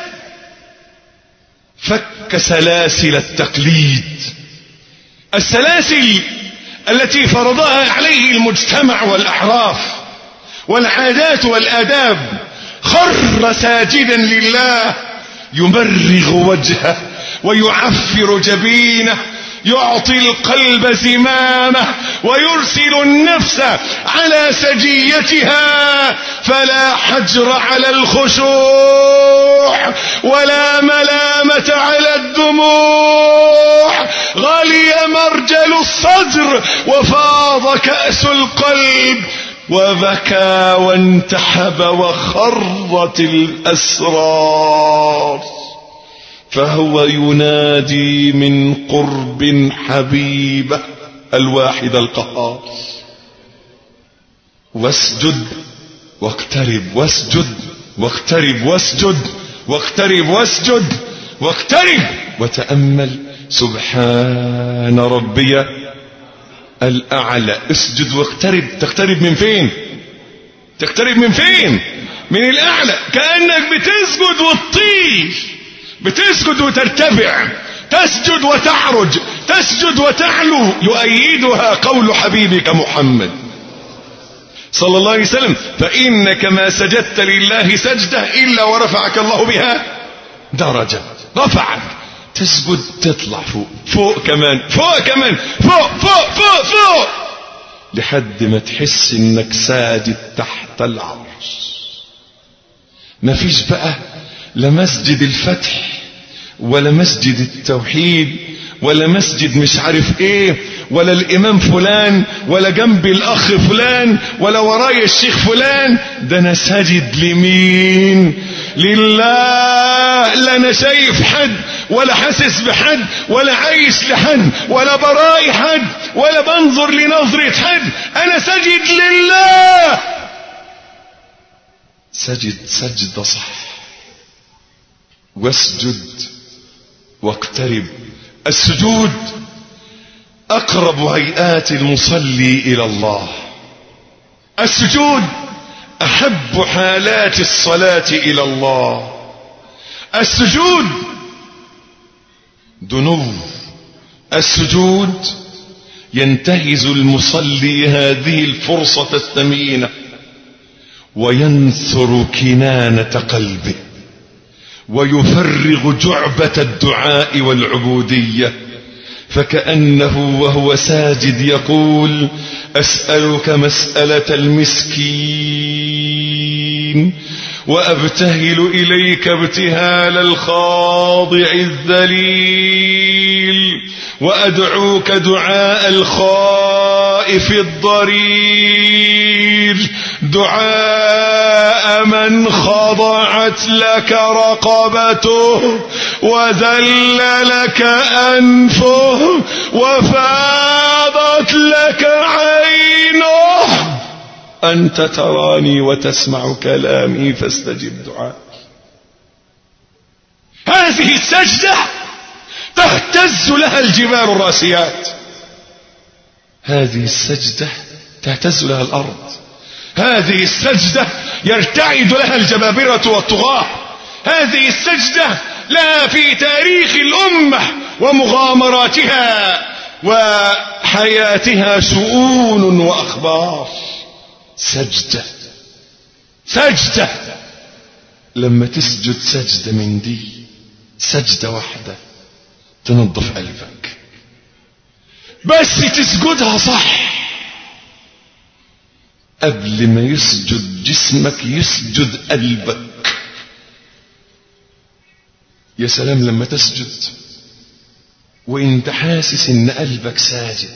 فك سلاسل التقليد السلاسل التي فرضها عليه المجتمع والأحراف والعادات والآداب خر ساجدا لله يمرغ وجهه ويعفر جبينه يعطي القلب زمامه ويرسل النفس على سجيتها فلا حجر على الخشوع ولا ملامة على الدموع غلي مرجل الصدر وفاض كأس القلب وبكى وانتحب وخرت الأسرار فهو ينادي من قرب حبيبه الواحد القهار واسجد واقترب واسجد واقترب واسجد واقترب واسجد واقترب وتأمل سبحان ربي الأعلى اسجد واقترب تقترب من فين تقترب من فين من الأعلى كأنك بتسجد وتطير بتسجد وترتفع تسجد وتعرج تسجد وتعلو يؤيدها قول حبيبك محمد صلى الله عليه وسلم فإنك ما سجدت لله سجدة إلا ورفعك الله بها درجة رفعك تسجد تطلع فوق فوق كمان فوق كمان فوق فوق فوق فوق لحد ما تحس انك ساجد تحت العرش مفيش بقى لا مسجد الفتح ولا مسجد التوحيد ولا مسجد مش عارف ايه ولا الامام فلان ولا جنبي الاخ فلان ولا ورايا الشيخ فلان ده انا ساجد لمين لله لا انا شايف حد ولا حاسس بحد ولا عايش لحد ولا برائي حد ولا بنظر لنظرة حد انا ساجد لله سجد سجدة صح واسجد واقترب السجود اقرب هيئات المصلي الى الله السجود احب حالات الصلاة الى الله السجود دنو السجود ينتهز المصلي هذه الفرصة الثمينة وينثر كنانة قلبه ويفرغ جعبة الدعاء والعبودية فكأنه وهو ساجد يقول أسألك مسألة المسكين وأبتهل إليك ابتهال الخاضع الذليل وأدعوك دعاء الخائف الضرير دعاء من خضعت لك رقبته وذل لك أنفه وفاضت لك عينه أنت تراني وتسمع كلامي فاستجب دعائي هذه السجدة تهتز لها الجبال الراسيات هذه السجدة تهتز لها الأرض هذه السجدة يرتعد لها الجبابرة والطغاة هذه السجدة لا في تاريخ الأمة ومغامراتها وحياتها شؤون وأخبار سجدة سجدة لما تسجد سجدة من دي سجدة واحدة تنظف قلبك بس تسجدها صح قبل ما يسجد جسمك يسجد قلبك يا سلام لما تسجد وانت حاسس ان قلبك ساجد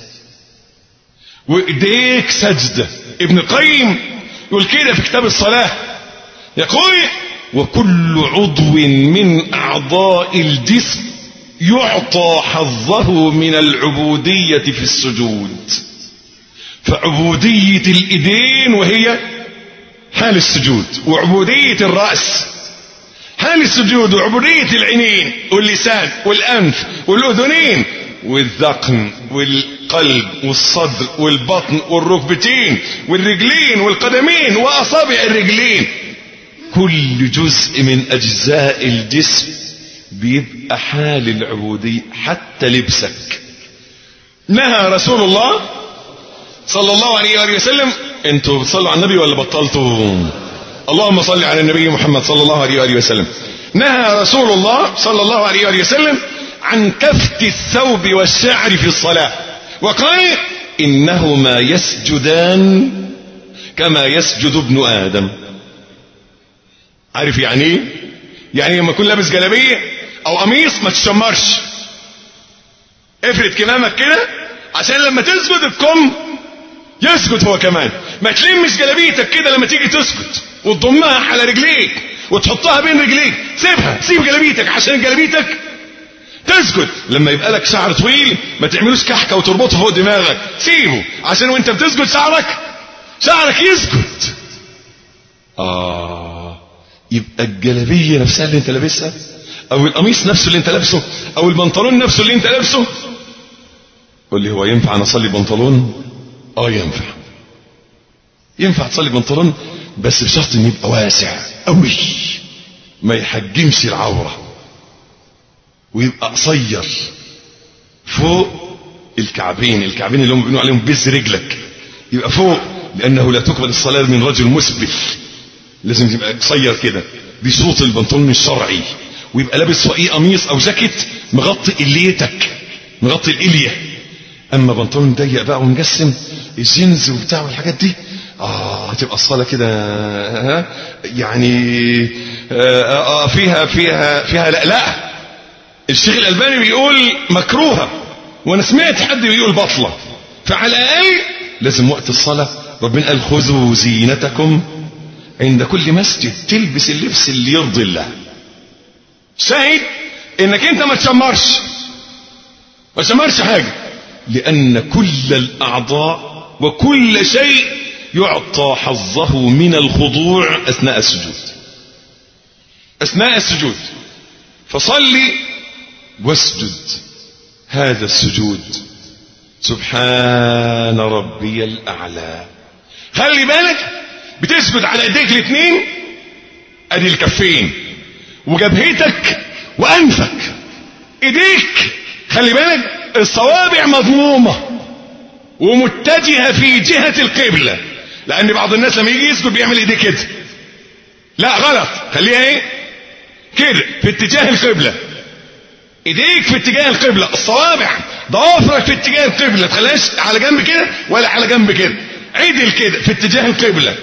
وايديك سجدة ابن القيم يقول كده في كتاب الصلاة يقول وكل عضو من اعضاء الجسم يعطى حظه من العبودية في السجود فعبودية الايدين وهي حال السجود وعبودية الرأس حال السجود وعبودية العينين واللسان والأنف والأذنين والذقن والقلب والصدر والبطن والركبتين والرجلين والقدمين وأصابع الرجلين كل جزء من أجزاء الجسم بيبقى حال العبودية حتى لبسك نهى رسول الله صلى الله عليه وآله وسلم انتوا بتصلوا على النبي ولا بطلتوا اللهم صل على النبي محمد صلى الله عليه وآله وسلم نهى رسول الله صلى الله عليه وآله وسلم عن كفت الثوب والشعر في الصلاة وقال إنهما يسجدان كما يسجد ابن آدم عارف يعني ايه يعني لما يكون لابس جلابية او قميص ما تشمرش افرد كمامك كده عشان لما تسجد الكم يسجد هو كمان ما تلمش جلابيتك كده لما تيجي تسجد وتضمها على رجليك وتحطها بين رجليك سيبها سيب جلابيتك عشان جلابيتك تسجد لما يبقى لك شعر طويل ما تعملوش كحكة وتربطه فوق دماغك سيبه عشان وانت بتسجد شعرك شعرك يسجد آه يبقى الجلابية نفسها اللي انت لابسها او القميص نفسه اللي انت لابسه او البنطلون نفسه اللي انت لابسه قول لي هو ينفع نصلي بنطلون اه ينفع ينفع تصلي بنطلون بس بشرط انه يبقى واسع قوي ما يحجمش العوره ويبقى قصير فوق الكعبين الكعبين اللي هم بيقولوا عليهم بز رجلك يبقى فوق لانه لا تقبل الصلاه من رجل مسبل لازم تبقى قصير كده دي صوت البنطلون الشرعي ويبقى لابس فوقيه قميص او جاكيت مغطي اليتك مغطي الاليه اما بنطلون ضيق بقى ومجسم الجينز وبتاع والحاجات دي اه هتبقى الصلاة كده ها يعني آه، آه، فيها فيها فيها لا لا الشيخ الألباني بيقول مكروهة وأنا سمعت حد بيقول بطلة فعلى الأقل لازم وقت الصلاة ربنا قال خذوا زينتكم عند كل مسجد تلبس اللبس اللي يرضي الله شاهد انك انت ما تشمرش ما تشمرش حاجة لأن كل الأعضاء وكل شيء يعطى حظه من الخضوع أثناء السجود أثناء السجود فصلي واسجد هذا السجود سبحان ربي الأعلى خلي بالك بتسجد على ايديك الاثنين ادي الكفين وجبهتك وانفك ايديك خلي بالك الصوابع مضمومه ومتجهه في جهه القبله لان بعض الناس لما يجي يسجد بيعمل ايديه كده لا غلط خليها ايه كده في اتجاه القبله ايديك في اتجاه القبله الصوابع ضوافرك في اتجاه القبله تخليهاش على جنب كده ولا على جنب كده عدل كده في اتجاه القبله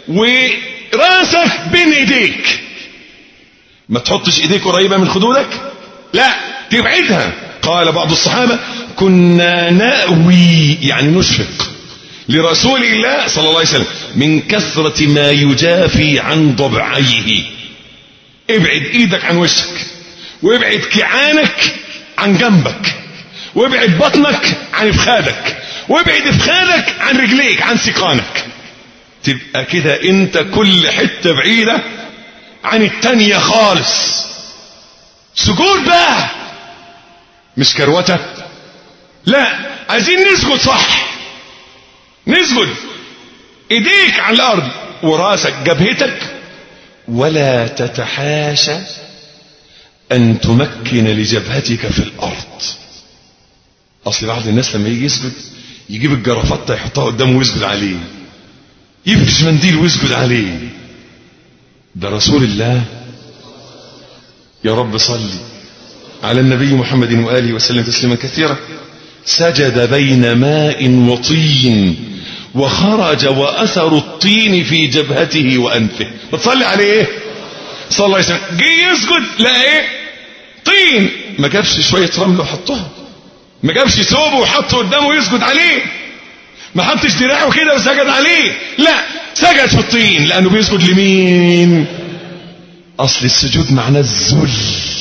وراسك بين ايديك ما تحطش ايديك قريبه من خدودك لا تبعدها قال بعض الصحابه كنا ناوي يعني نشفق لرسول الله صلى الله عليه وسلم من كثره ما يجافي عن ضبعيه ابعد ايدك عن وشك وابعد كعانك عن جنبك وابعد بطنك عن افخادك وابعد افخادك عن رجليك عن سيقانك تبقى كده انت كل حتة بعيدة عن التانية خالص سجود بقى مش كروتة لا عايزين نسجد صح نسجد ايديك على الارض وراسك جبهتك ولا تتحاشى ان تمكن لجبهتك في الارض اصل بعض الناس لما يجي يسجد يجيب الجرافطه يحطها قدامه ويسجد عليه يفرش منديل ويسجد عليه ده رسول الله يا رب صلي على النبي محمد وآله وسلم تسليما كثيرا سجد بين ماء وطين وخرج وأثر الطين في جبهته وأنفه بتصلي عليه ايه صلى الله عليه وسلم جه يسجد لا ايه طين ما جابش شوية رمل وحطها ما جابش ثوبه وحطه قدامه يسجد عليه ما حطش دراعه كده وسجد عليه لا سجد في الطين لانه بيسجد لمين اصل السجود معناه الذل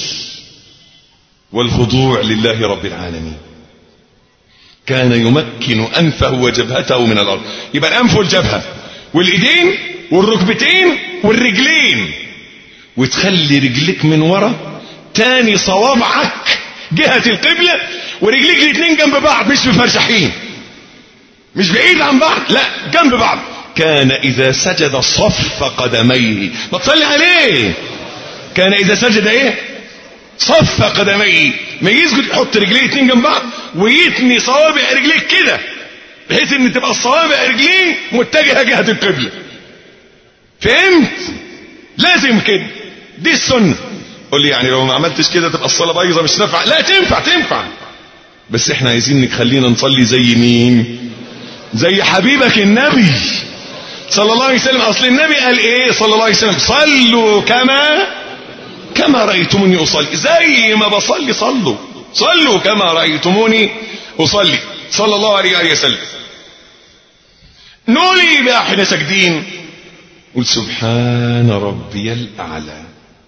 والخضوع لله رب العالمين كان يمكن انفه وجبهته من الارض يبقى الانف والجبهه والايدين والركبتين والرجلين وتخلي رجلك من ورا تاني صوابعك جهة القبلة ورجليك الاتنين جنب بعض مش مفرشحين مش بعيد عن بعض لا جنب بعض كان إذا سجد صف قدميه ما تصلي عليه كان إذا سجد إيه صف قدميه ما يسجد يحط رجليه اتنين جنب بعض ويتني صوابع رجليه كده بحيث ان تبقى الصوابع رجليه متجهه جهه القبله فهمت لازم كده دي السنه قول لي يعني لو ما عملتش كده تبقى الصلاه بايظه مش نافعه لا تنفع تنفع بس احنا عايزين نخلينا نصلي زي مين زي حبيبك النبي صلى الله عليه وسلم اصل النبي قال ايه صلى الله عليه وسلم صلوا كما كما رايتموني اصلي زي ما بصلي صلوا صلوا كما رايتموني اصلي صلى الله عليه وسلم نولي بقى احنا ساجدين قل سبحان ربي الاعلى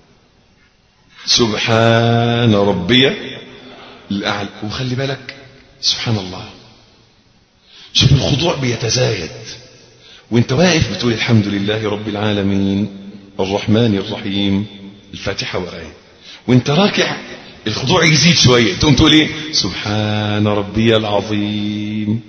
سبحان ربي الاعلى وخلي بالك سبحان الله شوف الخضوع بيتزايد وانت واقف بتقول الحمد لله رب العالمين الرحمن الرحيم الفاتحة وآية وانت راكع الخضوع يزيد شوية تقوم تقول ايه سبحان ربي العظيم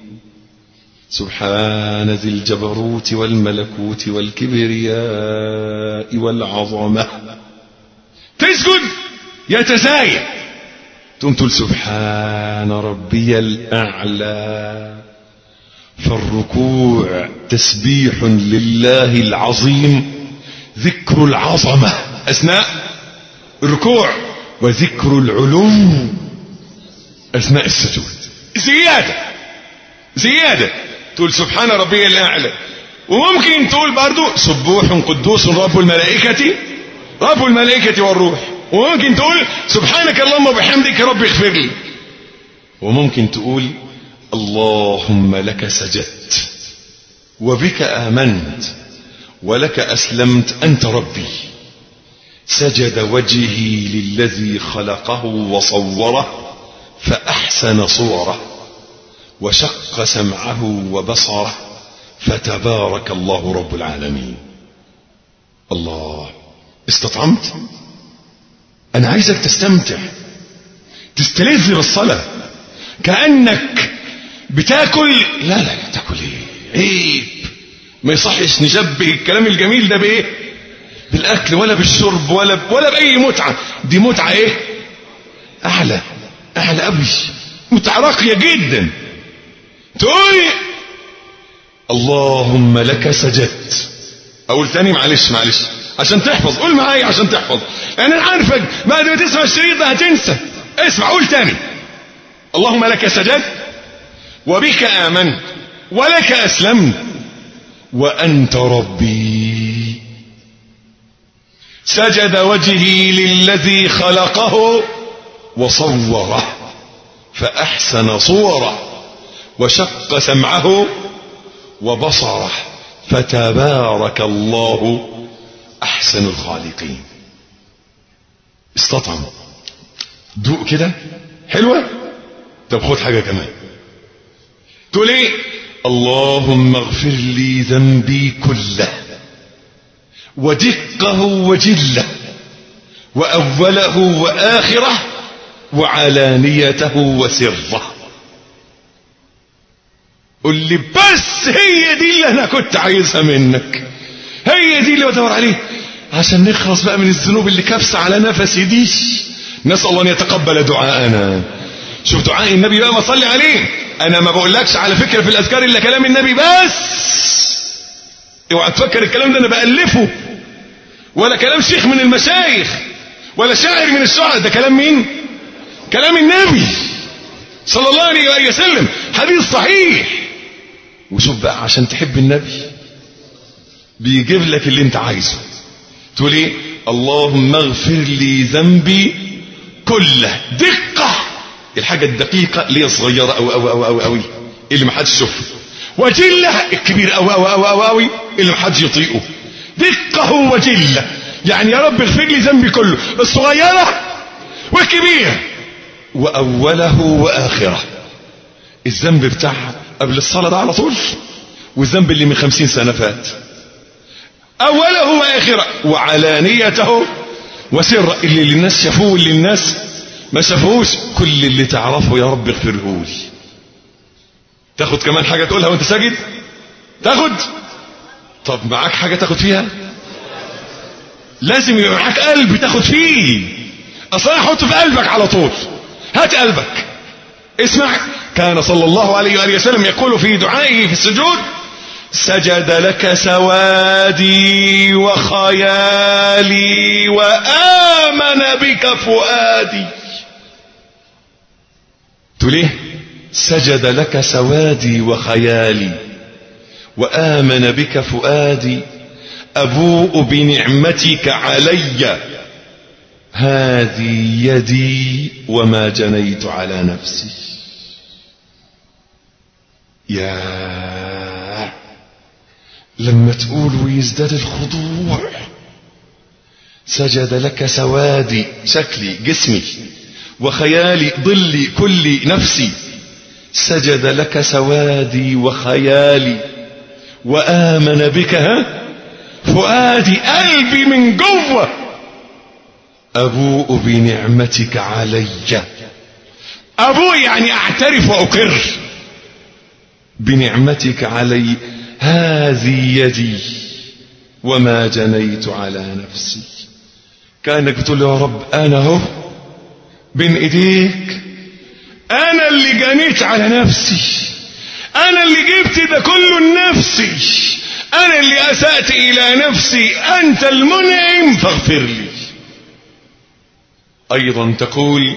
سبحان ذي الجبروت والملكوت والكبرياء والعظمة تسجد يتزايد تقوم تقول سبحان ربي الأعلى فالركوع تسبيح لله العظيم ذكر العظمة أثناء الركوع وذكر العلو أثناء السجود زيادة زيادة تقول سبحان ربي الأعلى وممكن تقول برضو سبوح قدوس رب الملائكة رب الملائكة والروح وممكن تقول سبحانك اللهم وبحمدك رب اغفر لي وممكن تقول اللهم لك سجدت وبك آمنت ولك أسلمت أنت ربي سجد وجهي للذي خلقه وصوره فأحسن صوره وشق سمعه وبصره فتبارك الله رب العالمين الله استطعمت أنا عايزك تستمتع تستلذ بالصلاة كأنك بتاكل لا لا تاكل ايه عيب ما يصحش نشبه الكلام الجميل ده بايه بالاكل ولا بالشرب ولا ولا باي متعه دي متعه ايه اعلى اعلى قوي متعه راقيه جدا تقول اللهم لك سجدت اقول تاني معلش معلش عشان تحفظ قول معايا عشان تحفظ انا عارفك بعد ما تسمع الشريط ده هتنسى اسمع قول تاني اللهم لك سجدت وبك آمنت ولك أسلمت وأنت ربي سجد وجهي للذي خلقه وصوره فأحسن صوره وشق سمعه وبصره فتبارك الله أحسن الخالقين استطعم دوق كده حلوة طب خد حاجة كمان تقول ايه اللهم اغفر لي ذنبي كله ودقه وجله وأوله وآخره وعلانيته وسره قل لي بس هي دي اللي انا كنت عايزها منك هي دي اللي بدور عليه عشان نخلص بقى من الذنوب اللي كبسة على نفسي دي نسأل الله ان يتقبل دعاءنا شوف دعاء النبي بقى ما صلي عليه انا ما بقولكش على فكرة في الاذكار الا كلام النبي بس اوعى تفكر الكلام ده انا بألفه ولا كلام شيخ من المشايخ ولا شاعر من الشعراء ده كلام مين كلام النبي صلى الله عليه وسلم حديث صحيح وشوف بقى عشان تحب النبي بيجيب لك اللي انت عايزه تقول ايه اللهم اغفر لي ذنبي كله دقة الحاجة الدقيقة اللي هي صغيرة أو أو أو أو أوي اللي ما حدش يشوفها وجلة الكبير أو أو أو أو أوي اللي ما حدش يطيقه دقة وجلة يعني يا رب اغفر لي ذنبي كله الصغيرة والكبيرة وأوله وآخره الذنب بتاع قبل الصلاة ده على طول والذنب اللي من خمسين سنة فات أوله وآخره وعلانيته وسر اللي الناس شافوه واللي الناس ما شافوهوش كل اللي تعرفه يا رب اغفره لي تاخد كمان حاجة تقولها وانت ساجد تاخد طب معاك حاجة تاخد فيها لازم يبقى معاك قلب تاخد فيه اصلا حط في قلبك على طول هات قلبك اسمع كان صلى الله عليه وآله وسلم يقول في دعائه في السجود سجد لك سوادي وخيالي وآمن بك فؤادي تقول ايه سجد لك سوادي وخيالي وآمن بك فؤادي أبوء بنعمتك علي هذه يدي وما جنيت على نفسي يا لما تقول ويزداد الخضوع سجد لك سوادي شكلي جسمي وخيالي ظلي كلي نفسي سجد لك سوادي وخيالي وآمن بك ها فؤادي قلبي من جوه أبوء بنعمتك علي أبوء يعني أعترف وأقر بنعمتك علي هذه يدي وما جنيت على نفسي كأنك بتقول يا رب أنا هو بين إيديك أنا اللي جنيت على نفسي أنا اللي جبت ده كله لنفسي أنا اللي أسأت إلى نفسي أنت المنعم فاغفر لي أيضا تقول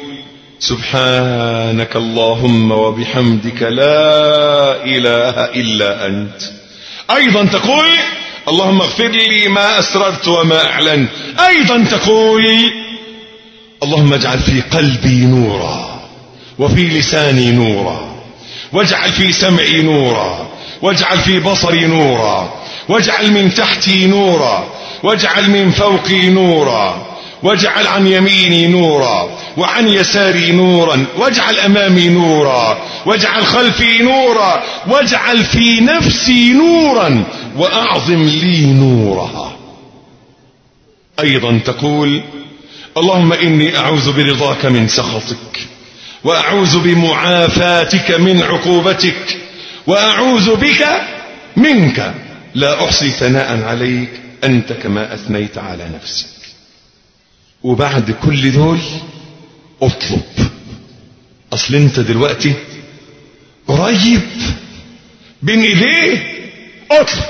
سبحانك اللهم وبحمدك لا إله إلا أنت أيضا تقول اللهم اغفر لي ما أسررت وما أعلنت أيضا تقول اللهم اجعل في قلبي نورا وفي لساني نورا واجعل في سمعي نورا واجعل في بصري نورا واجعل من تحتي نورا واجعل من فوقي نورا واجعل عن يميني نورا وعن يساري نورا واجعل امامي نورا واجعل خلفي نورا واجعل في نفسي نورا واعظم لي نورها ايضا تقول اللهم اني اعوذ برضاك من سخطك واعوذ بمعافاتك من عقوبتك واعوذ بك منك لا احصي ثناء عليك انت كما اثنيت على نفسك وبعد كل دول اطلب اصل انت دلوقتي قريب بين ايديه اطلب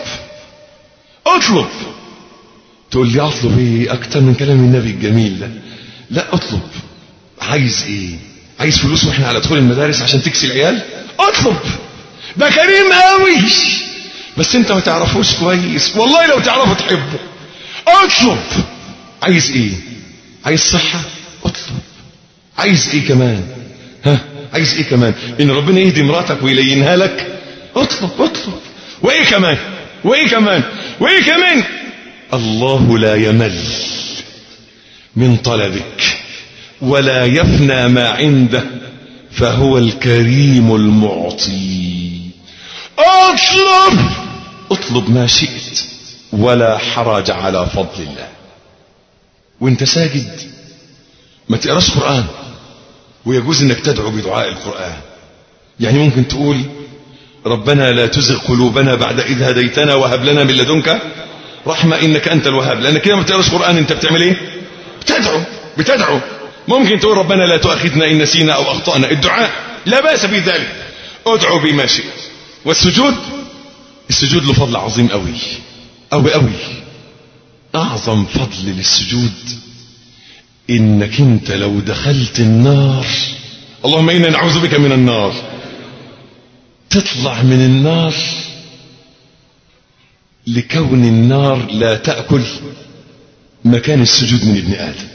اطلب تقول لي اطلب ايه اكتر من كلام النبي الجميل ده لا اطلب عايز ايه عايز فلوس واحنا على دخول المدارس عشان تكسي العيال اطلب ده كريم قوي بس انت ما تعرفوش كويس والله لو تعرفه تحبه اطلب عايز ايه عايز صحة اطلب عايز ايه كمان ها عايز ايه كمان ان ربنا يهدي مراتك ويلينها لك اطلب اطلب وايه كمان وايه كمان وايه كمان الله لا يمل من طلبك ولا يفنى ما عنده فهو الكريم المعطي اطلب اطلب ما شئت ولا حرج على فضل الله وانت ساجد ما تقراش قرآن ويجوز انك تدعو بدعاء القرآن يعني ممكن تقول ربنا لا تزغ قلوبنا بعد إذ هديتنا وهب لنا من لدنك رحمة إنك أنت الوهاب لأن كده ما بتقراش قرآن أنت بتعمل إيه بتدعو بتدعو ممكن تقول ربنا لا تؤاخذنا إن نسينا أو أخطأنا الدعاء لا بأس بذلك ادعو بما شئت والسجود السجود له فضل عظيم قوي قوي قوي أعظم فضل للسجود إنك أنت لو دخلت النار اللهم إنا نعوذ بك من النار تطلع من النار لكون النار لا تأكل مكان السجود من ابن آدم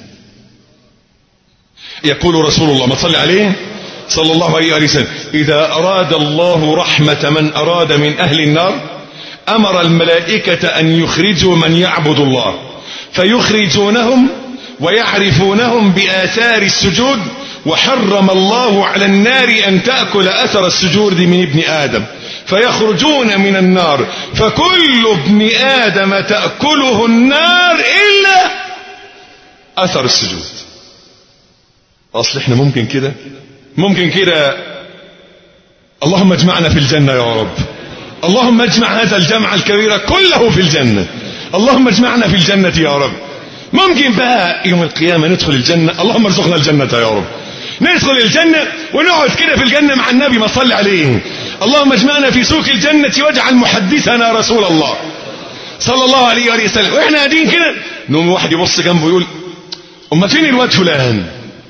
يقول رسول الله ما صلى عليه صلى الله عليه وسلم إذا أراد الله رحمة من أراد من أهل النار أمر الملائكة أن يخرجوا من يعبد الله فيخرجونهم ويعرفونهم بآثار السجود وحرم الله على النار أن تأكل أثر السجود من ابن آدم فيخرجون من النار فكل ابن آدم تأكله النار إلا أثر السجود أصل احنا ممكن كده ممكن كده اللهم اجمعنا في الجنة يا رب اللهم اجمع هذا الجمع الكبير كله في الجنة اللهم اجمعنا في الجنة يا رب ممكن بقى يوم القيامة ندخل الجنة اللهم ارزقنا الجنة يا رب ندخل الجنة ونقعد كده في الجنة مع النبي ما صلي عليه اللهم اجمعنا في سوق الجنة واجعل محدثنا رسول الله صلى الله عليه وآله وسلم واحنا قاعدين كده نقوم واحد يبص جنبه يقول أما فين الواد فلان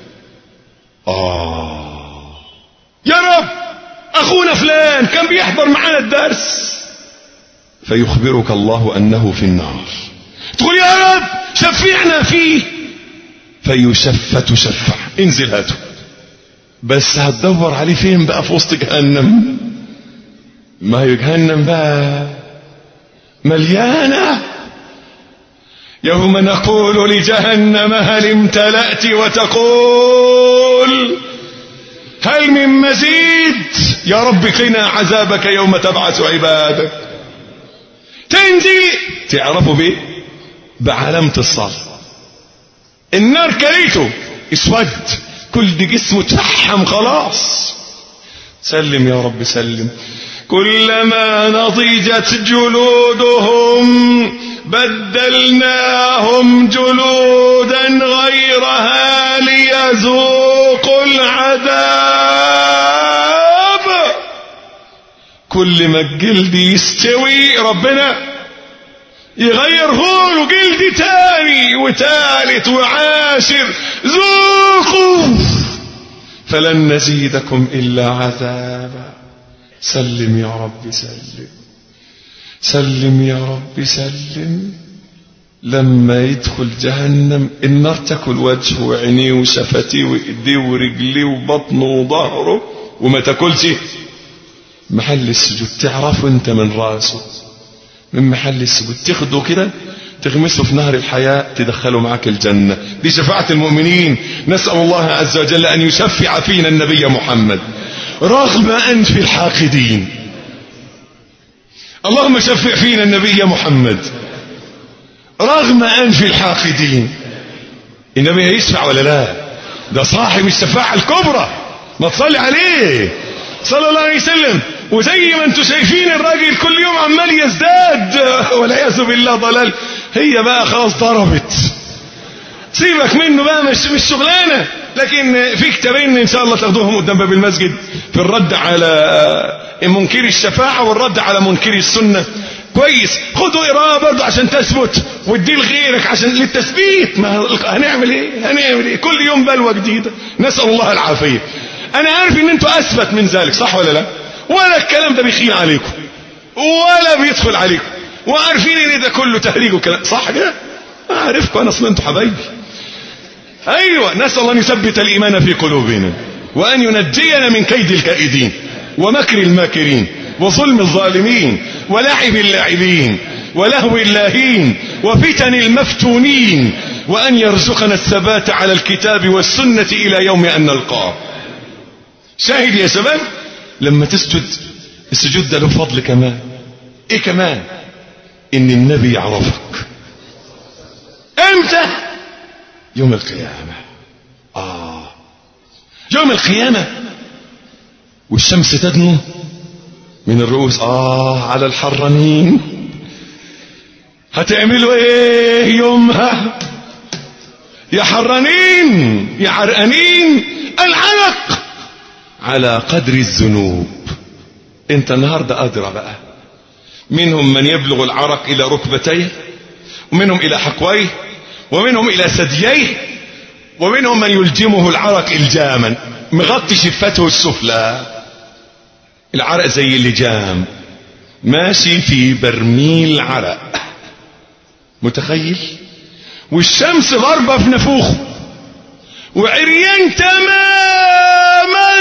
آه يا رب أخونا فلان كان بيحضر معانا الدرس فيخبرك الله أنه في النار تقول يا رب شفعنا فيه فيشفى تشفع انزل هاته بس هتدور عليه فين بقى في وسط جهنم ما هي جهنم بقى مليانة يوم نقول لجهنم هل امتلأت وتقول هل من مزيد يا رب قنا عذابك يوم تبعث عبادك تنزل تعرفوا بيه بعلامة الصلاة النار كريته اسود كل دي جسمه تفحم خلاص سلم يا رب سلم كلما نضجت جلودهم بدلناهم جلودا غيرها ليذوقوا العذاب كل ما الجلد يستوي ربنا يغيره له جلد تاني وتالت وعاشر ذوقوا فلن نزيدكم إلا عذابا سلم يا رب سلم سلم يا رب سلم لما يدخل جهنم النار تاكل وجهه وعينيه وشفتيه وايديه ورجليه وبطنه وظهره وما تاكلش محل السجود تعرفه انت من راسه من محل السجود تاخده كده تغمسه في نهر الحياة تدخله معك الجنة دي شفاعة المؤمنين نسأل الله عز وجل أن يشفع فينا النبي محمد رغم أنف الحاقدين اللهم شفع فينا النبي محمد رغم أنف الحاقدين النبي يشفع ولا لا ده صاحب الشفاعة الكبرى ما تصلي عليه صلى الله عليه وسلم وزي ما انتم شايفين الراجل كل يوم عمال يزداد والعياذ بالله ضلال هي بقى خلاص ضربت سيبك منه بقى مش مش شغلانه لكن في كتابين ان شاء الله تاخدوهم قدام باب المسجد في الرد على منكري الشفاعه والرد على منكري السنه كويس خدوا قراءه برضه عشان تثبت واديه لغيرك عشان للتثبيت ما هنعمل ايه هنعمل ايه كل يوم بلوه جديده نسال الله العافيه انا عارف ان انتوا اثبت من ذلك صح ولا لا ولا الكلام ده بيخيل عليكم ولا بيدخل عليكم وعارفين ان ده كله تهريج وكلام صح كده اعرفكم انا اصلا انتوا حبايبي ايوه نسال الله ان يثبت الايمان في قلوبنا وان ينجينا من كيد الكائدين ومكر الماكرين وظلم الظالمين ولعب اللاعبين ولهو اللاهين وفتن المفتونين وأن يرزقنا الثبات على الكتاب والسنة إلى يوم أن نلقاه شاهد يا شباب لما تسجد السجود ده له فضل كمان ايه كمان ان النبي يعرفك امتى يوم القيامة اه يوم القيامة والشمس تدنو من الرؤوس اه على الحرانين هتعملوا ايه يومها يا حرانين يا عرقانين العلق على قدر الذنوب انت النهارده ادرى بقى منهم من يبلغ العرق الى ركبتيه ومنهم الى حقويه ومنهم الى ثدييه ومنهم من يلجمه العرق الجاما مغطي شفته السفلى العرق زي اللجام ماشي في برميل عرق متخيل والشمس ضربة في نفوخه وعريان تماما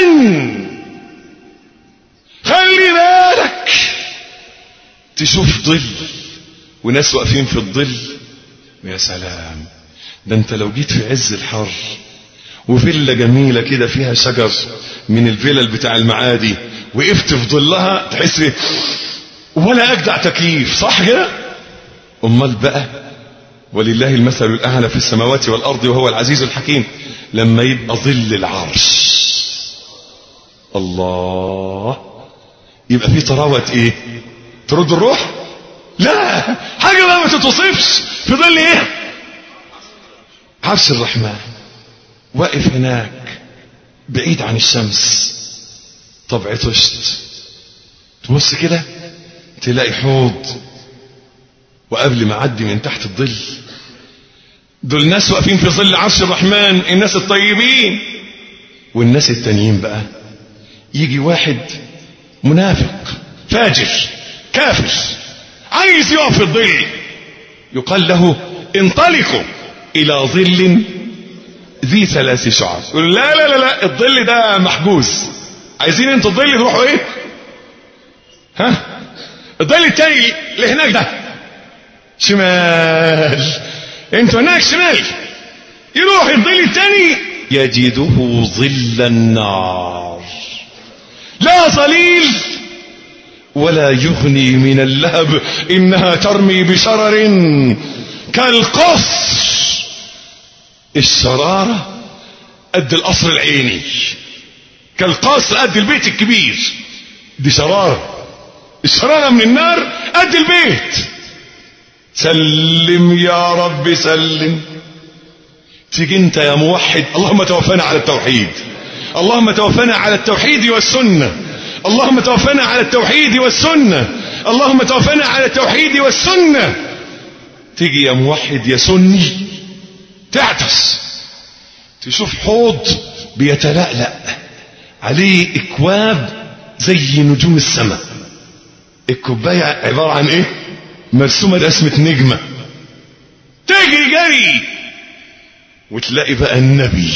خلي بالك تشوف ظل وناس واقفين في الظل يا سلام ده انت لو جيت في عز الحر وفيلا جميلة كده فيها شجر من الفيلل بتاع المعادي وقفت في ظلها تحس ولا اجدع تكييف صح كده امال بقى ولله المثل الاعلى في السماوات والارض وهو العزيز الحكيم لما يبقى ظل العرش الله يبقى في طراوة ايه ترد الروح لا حاجة بقى ما تتوصفش في ظل ايه عرش الرحمن واقف هناك بعيد عن الشمس طبع طشت تبص كده تلاقي حوض وقبل ما اعدي من تحت الظل دول ناس واقفين في ظل عرش الرحمن الناس الطيبين والناس التانيين بقى يجي واحد منافق فاجر كافر عايز يقف في الظل يقال له انطلقوا الى ظل ذي ثلاث شعب يقول لا لا لا لا الظل ده محجوز عايزين انتوا الظل تروحوا ايه ها الظل التاني اللي هناك ده شمال انتوا هناك شمال يروح الظل التاني يجده ظل النار لا ظليل ولا يغني من اللهب انها ترمي بشرر كالقصر الشرارة قد القصر العيني كالقصر قد البيت الكبير دي شرارة الشرارة من النار قد البيت سلم يا رب سلم تيجي انت يا موحد اللهم توفنا على التوحيد اللهم توفنا على التوحيد والسنة اللهم توفنا على التوحيد والسنة اللهم توفنا على التوحيد والسنة تيجي يا موحد يا سني تعطس تشوف حوض بيتلألأ عليه اكواب زي نجوم السماء الكوباية عبارة عن ايه مرسومة رسمة نجمة تجري جري وتلاقي بقى النبي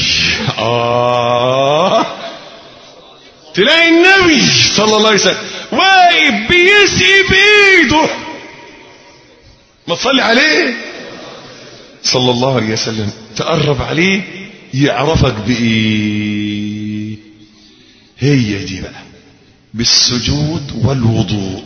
آه تلاقي النبي صلى الله عليه وسلم واقف بيسقي بإيده ما تصلي عليه صلى الله عليه وسلم تقرب عليه يعرفك بإيه هي دي بقى بالسجود والوضوء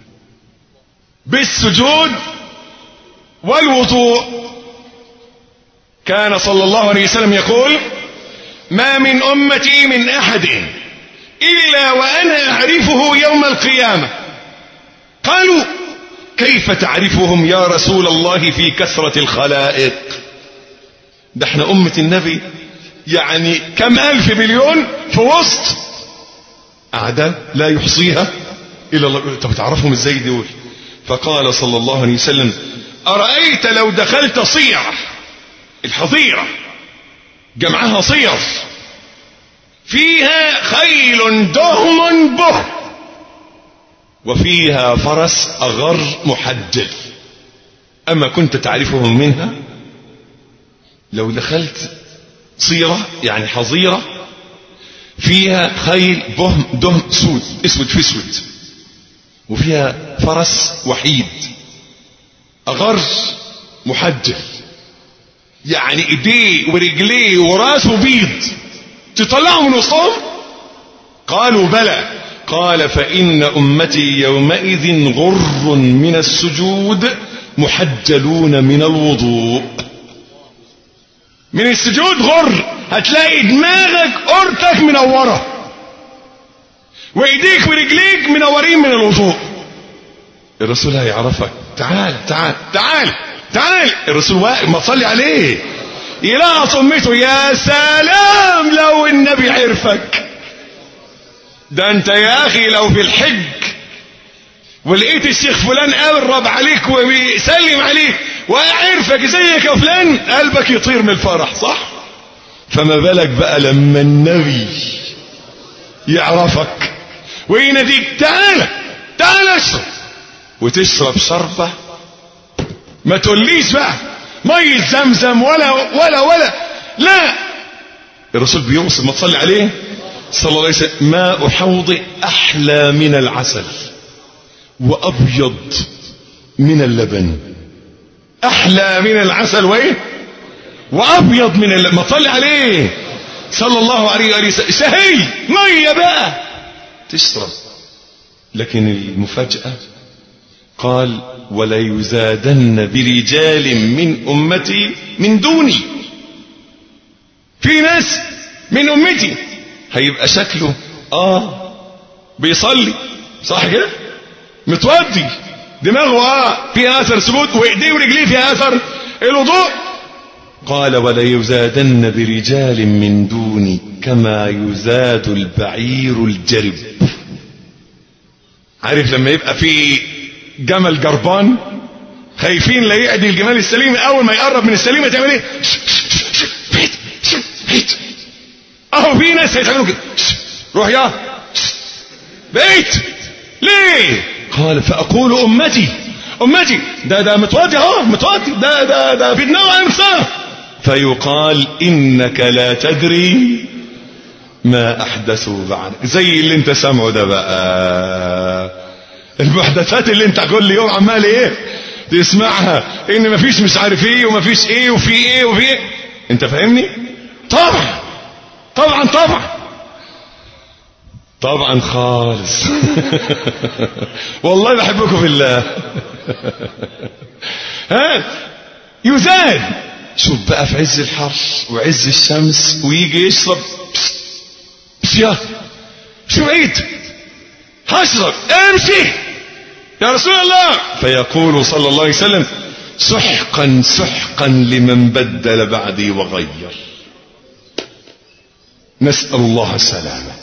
بالسجود والوضوء كان صلى الله عليه وسلم يقول ما من أمتي من أحد إلا وأنا أعرفه يوم القيامة قالوا كيف تعرفهم يا رسول الله في كثرة الخلائق ده احنا أمة النبي يعني كم ألف مليون في وسط أعداد لا يحصيها إلا الله طب تعرفهم ازاي دول فقال صلى الله عليه وسلم أرأيت لو دخلت صيرة الحظيرة جمعها صير فيها خيل دهم به وفيها فرس أغر محجل أما كنت تعرفهم منها لو دخلت صيرة يعني حظيرة فيها خيل بهم دهم سود اسود في اسود وفيها فرس وحيد أغر محجل يعني ايديه ورجليه وراسه بيض تطلعوا من وسطهم قالوا بلى قال فإن أمتي يومئذ غر من السجود محجلون من الوضوء من السجود غر هتلاقي دماغك أرتك منورة وإيديك ورجليك منورين من الوضوء الرسول هيعرفك تعال تعال تعال تعال الرسول واقف ما تصلي عليه يلاقى امته يا سلام لو النبي عرفك ده انت يا اخي لو في الحج ولقيت الشيخ فلان قرب عليك وبيسلم عليك وعرفك زيك يا فلان قلبك يطير من الفرح صح فما بالك بقى لما النبي يعرفك ويناديك تعالى تعالى اشرب وتشرب شربة ما تقوليش بقى مية زمزم ولا ولا ولا لا الرسول بيوصف ما تصلي عليه صلى الله عليه وسلم ماء حوض أحلى من العسل وأبيض من اللبن أحلى من العسل وإيه وأبيض من اللبن ما تصلي عليه صلى الله عليه وآله وسلم شهي مية بقى تشرب لكن المفاجأة قال وليزادن برجال من أمتي من دوني في ناس من أمتي هيبقى شكله آه بيصلي صح كده متودي دماغه آه فيها أثر سجود وإيديه ورجليه فيها أثر الوضوء قال وليزادن برجال من دوني كما يزاد البعير الجرب عارف لما يبقى في جمل جربان خايفين لا يعدي الجمال السليم اول ما يقرب من السليمه تعمل ايه بيت بيت اهو في ناس هيتعملوا كده روح يا بيت ليه قال فاقول امتي امتي ده ده متوادي اهو متوادي ده ده ده في دماغه انسان فيقال انك لا تدري ما احدثوا بعد زي اللي انت سامعه ده بقى المحدثات اللي انت كل يوم عمال ايه تسمعها ان مفيش مش عارف ايه ومفيش ايه وفي ايه وفي ايه انت فاهمني طبعا طبعا طبعا طبعا خالص والله بحبكم في الله ها يزاد شوف بقى في عز الحر وعز الشمس ويجي يشرب يا شو عيد هشرب امشي يا رسول الله فيقول صلى الله عليه وسلم سحقا سحقا لمن بدل بعدي وغير نسأل الله السلامة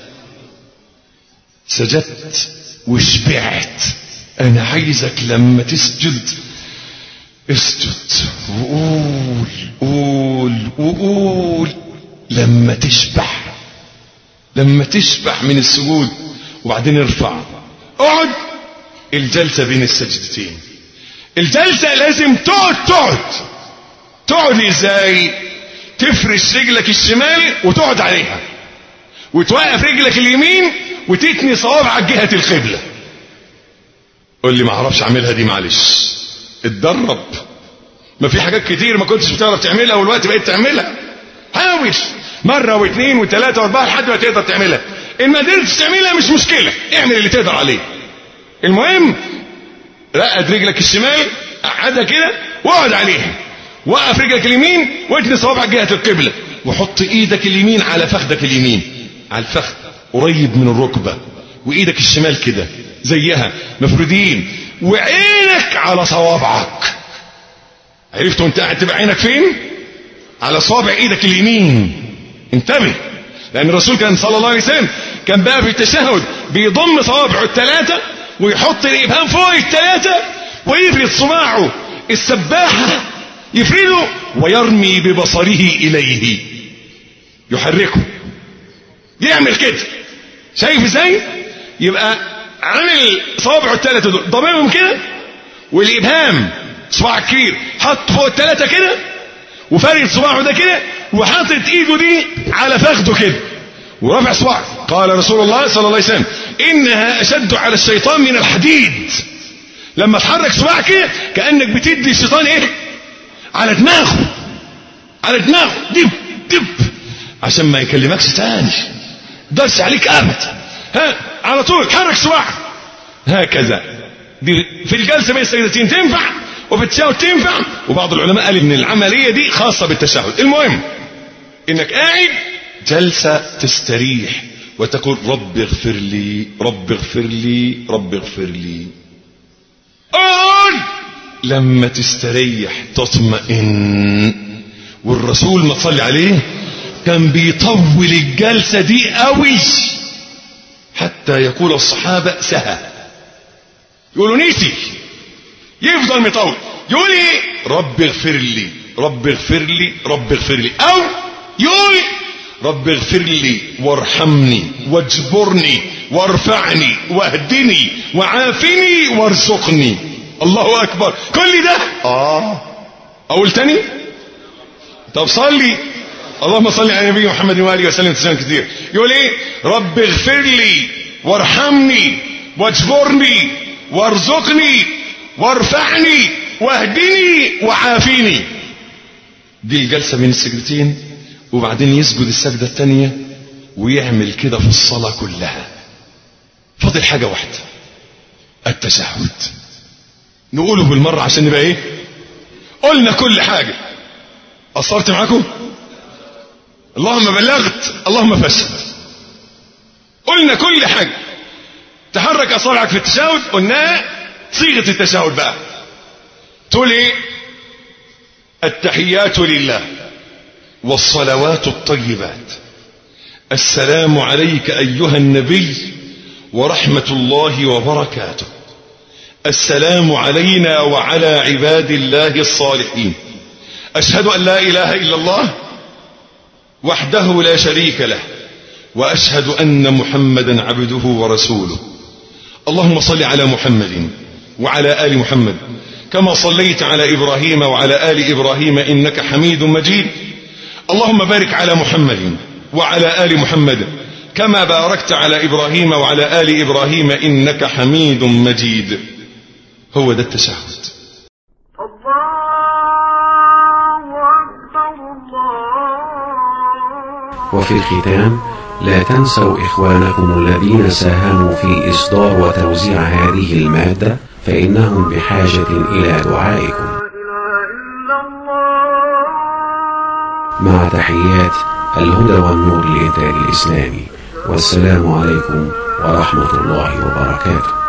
سجدت وشبعت انا عايزك لما تسجد اسجد وقول قول وقول لما تشبع لما تشبع من السجود وبعدين ارفع اقعد الجلسة بين السجدتين الجلسة لازم تقعد تقعد تقعد ازاي تفرش رجلك الشمال وتقعد عليها وتوقف رجلك اليمين وتتني صوابعك جهة القبلة قول لي ما اعرفش اعملها دي معلش اتدرب ما في حاجات كتير ما كنتش بتعرف تعملها والوقت بقيت تعملها حاول مرة واثنين وثلاثة واربعة لحد ما تقدر تعملها ان ما قدرتش تعملها مش مشكلة اعمل اللي تقدر عليه المهم رقد رجلك الشمال قعدها كده واقعد عليها وقف رجلك اليمين واتني صوابعك جهة القبلة وحط ايدك اليمين على فخدك اليمين على الفخذ قريب من الركبة وايدك الشمال كده زيها مفرودين وعينك على صوابعك عرفت وانت قاعد تبقى عينك فين على صوابع ايدك اليمين انتبه لان الرسول كان صلى الله عليه وسلم كان بقى في التشهد بيضم صوابعه الثلاثه ويحط الابهام فوق الثلاثه ويفرد صباعه السباحه يفرده ويرمي ببصره اليه يحركه يعمل كده شايف ازاي يبقى عامل صوابعه الثلاثه دول ضممهم كده والابهام صباع كبير حط فوق الثلاثه كده وفارد صباعه ده كده وحاطط ايده دي على فخده كده ورافع صباعه قال رسول الله صلى الله عليه وسلم انها اشد على الشيطان من الحديد لما تحرك صباعك كده كانك بتدي الشيطان ايه على دماغه على دماغه دب دب عشان ما يكلمكش تاني درس عليك ابدا ها على طول حرك صباعك هكذا دي في الجلسه بين السجدتين تنفع وفي التشهد تنفع وبعض العلماء قال ان العمليه دي خاصه بالتشهد المهم انك قاعد جلسه تستريح وتقول رب اغفر لي رب اغفر لي رب اغفر لي قول لما تستريح تطمئن والرسول ما تصلي عليه كان بيطول الجلسة دي قوي حتى يقول الصحابة سهى يقولوا نسي يفضل مطول يقول ايه رب اغفر لي رب اغفر لي رب اغفر لي او يقول رب اغفر لي وارحمني واجبرني وارفعني واهدني وعافني وارزقني الله اكبر كل ده اه اقول تاني طب صلي اللهم صل على النبي محمد واله وسلم تسليما كثير يقول ايه رب اغفر لي وارحمني واجبرني وارزقني وارفعني واهدني وعافيني دي الجلسة بين السجدتين وبعدين يسجد السجدة الثانية ويعمل كده في الصلاة كلها فاضل حاجة واحدة التشهد نقوله بالمرة عشان نبقى ايه قلنا كل حاجة قصرت معاكم اللهم بلغت اللهم فشل قلنا كل حاجة تحرك أصابعك في التشهد قلناها صيغة التشهد بقى تقول ايه التحيات لله والصلوات الطيبات السلام عليك أيها النبي ورحمة الله وبركاته السلام علينا وعلى عباد الله الصالحين أشهد أن لا إله إلا الله وحده لا شريك له وأشهد أن محمدا عبده ورسوله اللهم صل على محمد وعلى آل محمد كما صليت على إبراهيم وعلى آل إبراهيم إنك حميد مجيد اللهم بارك على محمد وعلى آل محمد كما باركت على إبراهيم وعلى آل إبراهيم إنك حميد مجيد هو ده التشهد وفي الختام لا تنسوا إخوانكم الذين ساهموا في إصدار وتوزيع هذه المادة فإنهم بحاجة إلى دعائكم مع تحيات الهدى والنور للإنتاج الإسلامي والسلام عليكم ورحمة الله وبركاته